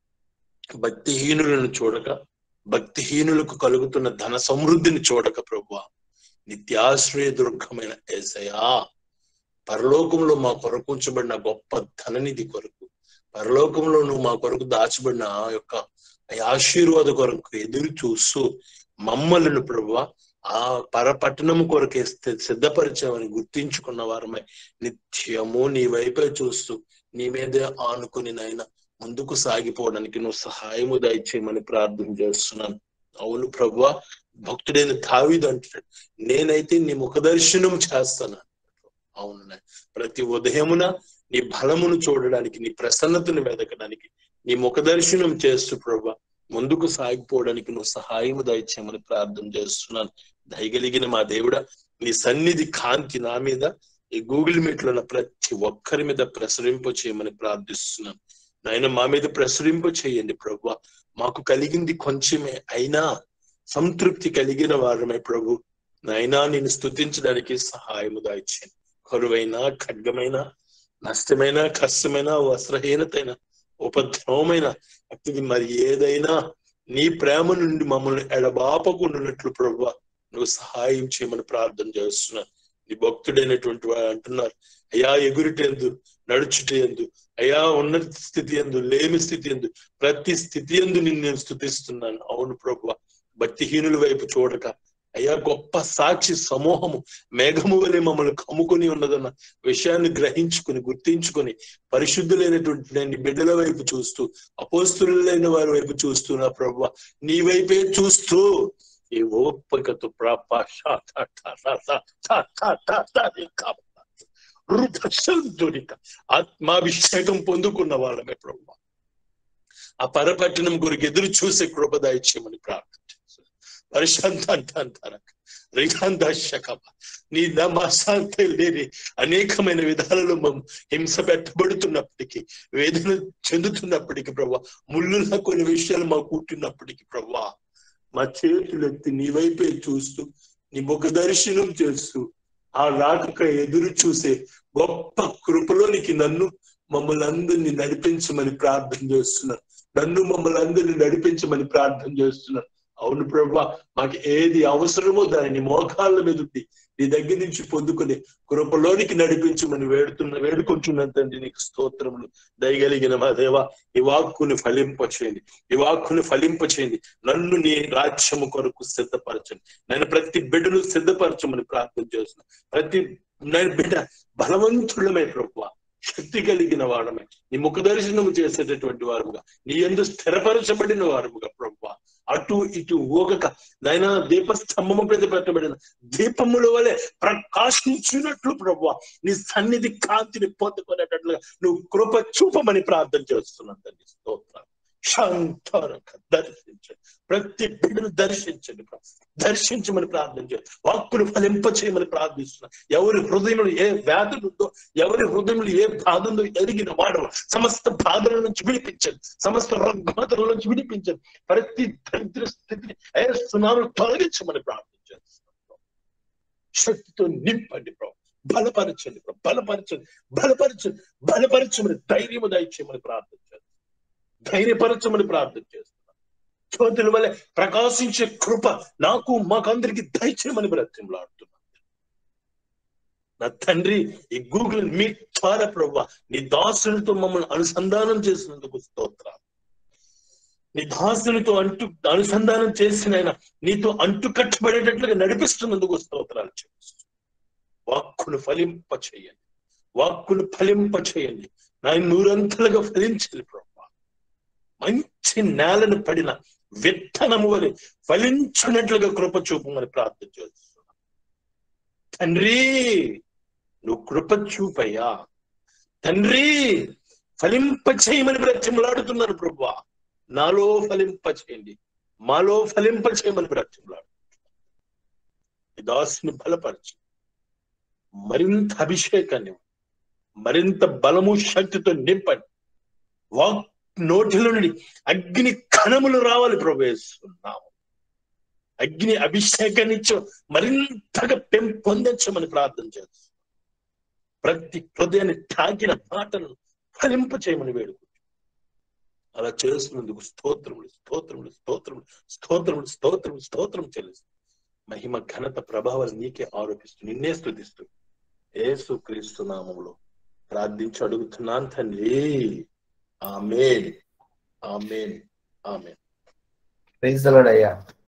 భక్తిహీనులను చూడక భక్తిహీనులకు కలుగుతున్న ధన సమృద్ధిని చూడక ప్రభు నిత్యాశ్రయ దుర్గమైన ఏసయా పరలోకంలో మా కొరకు ఉంచబడిన గొప్ప ధననిధి కొరకు పరలోకంలో నువ్వు మా కొరకు దాచబడిన ఆ యొక్క ఆశీర్వాద కొరకు ఎదురు చూస్తూ మమ్మల్ని ప్రభు ఆ పరపట్టణము కొరకు సిద్ధపరిచామని గుర్తించుకున్న వారమై నిత్యము నీ వైపే చూస్తూ నీ మీదే ఆనుకుని నాయన ముందుకు సాగిపోవడానికి నువ్వు సహాయము దయచేయమని ప్రార్థన చేస్తున్నాను అవును ప్రభు భక్తుడైన దావీదు అంటున్నాడు నేనైతే నీ ముఖదర్శనం చేస్తాను అవును ప్రతి ఉదయమున నీ బలమును చూడడానికి నీ ప్రసన్నతను వెదకడానికి నీ ముఖదర్శనం చేస్తూ ప్రభు ముందుకు సాగిపోవడానికి నువ్వు సహాయము దయచేయమని ప్రార్థన చేస్తున్నాను దయగలిగిన మా దేవుడ నీ సన్నిధి కాంతి నా మీద ఈ గూగుల్ మీట్ లో ఉన్న ప్రతి ఒక్కరి మీద ప్రసరింప చేయమని ప్రార్థిస్తున్నాను నాయన మా మీద ప్రసరింప చేయండి ప్రభు మాకు కలిగింది కొంచెమే అయినా సంతృప్తి కలిగిన వారమే ప్రభు నాయనా నేను స్థుతించడానికి సహాయము దాయిచ్చాను కరువైన ఖడ్గమైన నష్టమైన కష్టమైన వస్త్రహీనతైన ఉపద్రవమైన అతిది మరి ఏదైనా నీ ప్రేమ నుండి మమ్మల్ని ఎడబాపకుండానట్లు ప్రభు నువ్వు సహాయం చేయమని ప్రార్థన చేస్తున్నాను నీ భక్తుడైనటువంటి వాడు అంటున్నారు అయ్యా ఎగురిటేందు నడుచుటేందు అయ్యా ఉన్న స్థితి ఎందు లేమి స్థితి ఎందు ప్రతి స్థితి ఎందు నిన్ను నేను స్థుతిస్తున్నాను అవును ప్రభు భక్తిహీనుల వైపు చూడక అయ్యా గొప్ప సాక్షి సమూహము మేఘము వలె మమ్మల్ని కమ్ముకొని ఉన్నదన్న విషయాన్ని గ్రహించుకుని గుర్తించుకొని పరిశుద్ధులైనటువంటి నేను బిడ్డల వైపు చూస్తూ అపోస్తులైన వారి వైపు చూస్తూ నా ప్రభు నీ వైపే చూస్తూ ఈ ఓపికతో ప్రాప ఆత్మాభిషేకం పొందుకున్న వాళ్ళమే ప్రభు ఆ పరపట్టణం గురికి ఎదురు చూసే కృప దయచేయమని ప్రార్థించాను పరిశాంత అంటారు రిగాంధశకమ నీ నమాశాంతే లేని అనేకమైన విధాలలో మేము హింస పెట్టబడుతున్నప్పటికీ వేదన చెందుతున్నప్పటికీ ప్రభా ముళ్ళున్న కొన్ని విషయాలు మాకు కూర్చున్నప్పటికీ ప్రభా మా చేతులెత్తి నీ వైపే చూస్తూ నీ ముఖ దర్శనం చేస్తూ ఆ రాకక ఎదురు చూసే గొప్ప కృపలోనికి నన్ను మమ్మల్ని అందరినీ నడిపించమని ప్రార్థన చేస్తున్నాను నన్ను మమ్మల్ని అందరినీ నడిపించమని ప్రార్థన చేస్తున్నాను అవును ప్రభా మాకు ఏది అవసరమో దానిని మోకాళ్ళ మీద ఉండి నీ దగ్గర నుంచి పొందుకొని కృపలోనికి నడిపించమని వేడుతున్న వేడుకుంటున్నాను తండ్రి నీకు స్తోత్రములు దయగలిగిన మా దేవ ఈ వాక్కుని ఫలింపచేయండి ఈ వాక్కుని ఫలింపచేయండి నన్ను నీ రాజ్యము కొరకు సిద్ధపరచండి నేను ప్రతి బిడ్డను సిద్ధపరచమని ప్రార్థన చేస్తున్నాను ప్రతి నేను బిడ్డ బలవంతులమే ప్రభు శక్తి కలిగిన వాడమే నీ ముఖ దర్శనము చేసేటటువంటి వారుగా నీ ఎందు స్థిరపరచబడిన వారుగా ప్రభు అటు ఇటు ఊగక నైనా దీపస్తంభము మీద పెట్టబడిన దీపముల వలె ప్రకాశించినట్లు ప్రభు నీ సన్నిధి కాంతిని పొందుకునేటట్లుగా నువ్వు కృప చూపమని ప్రార్థన చేస్తున్నాను తండ్రి స్తోత్రం శాంతరక దర్శించండి ప్రతి బిడ్డను దర్శించండి ప్రభు. దర్శించమని ప్రార్థన చేయండి వాక్కును ఫలింప చేయమని ప్రార్థిస్తున్నా ఎవరి హృదయంలో ఏ వ్యాధులు ఉందో ఎవరి హృదయంలో ఏ బాధ ఉందో ఎరిగిన వాడు సమస్త బాధల నుంచి విడిపించండి సమస్త రుగ్మతల నుంచి విడిపించండి ప్రతి దరిద్ర స్థితిని ఏ సునాలు తొలగించమని ప్రార్థన చేస్తున్నాం శక్తితో నింపండి ప్రభు బలపరచండి ప్రభు బలపరచండి బలపరచండి బలపరచమని ధైర్యము దయచేయమని ప్రార్థన చేస్తున్నాం ధైర్యపరచమని ప్రార్థన చేస్తున్నాం జ్యోతుల వల్ల ప్రకాశించే కృప నాకు మాకందరికి దయచేయమని బ్రతిమలాడుతున్నాను నా తండ్రి ఈ గూగుల్ మీ ద్వారా ప్రభు నీ దాసునితో మమ్మల్ని అనుసంధానం చేసినందుకు స్తోత్రాలు నీ దాసునితో అంటు అనుసంధానం చేసిన ఆయన నీతో అంటు కట్టబడేటట్లుగా నడిపిస్తున్నందుకు స్తోత్రాలు చేస్తూ వాక్కును ఫలింప చేయండి వాక్కును ఫలింప చేయండి నా నూరంతలుగా ఫలించాలి ప్రభు మంచి నేలను పడిన విత్తనము వలె ఫలించినట్లుగా కృప చూపమని ప్రార్థన చేస్తున్నాను తండ్రి నువ్వు కృప చూపయ్యా తండ్రి ఫలింప చేయమని బ్రతిమలాడుతున్నారు ప్రభు నాలో ఫలింప చేయండి మాలో ఫలింప చేయమని బ్రతిమలాడు ఈ దాసుని బలపరచు మరింత అభిషేకాన్ని మరింత బలము శక్తితో నింపండి వాక్ నోటిలో నుండి అగ్ని కణములు రావాలి ప్రవేశిస్తున్నాము అగ్ని అభిషేకాన్నిచ్చు మరింతగా పెంపొందించమని ప్రార్థన చేస్తున్నాం ప్రతి హృదయాన్ని తాకిన మాటలను ఫలింప చేయమని వేడుకుంటు అలా చేస్తున్నందుకు స్తోత్రములు స్తోత్రములు స్తోత్రములు స్తోత్రములు స్తోత్రములు స్తోత్రం చెల్లిస్తూ మహిమ ఘనత ప్రభావాలు నీకే ఆరోపిస్తూ నిన్నే స్థుతిస్తూ ఏసు క్రీస్తు నామములో ప్రార్థించి అడుగుతున్నాను తండ్రి ఆమెన్ ఆమెన్ ఆమెన్ ప్రైజ్ అయ్యా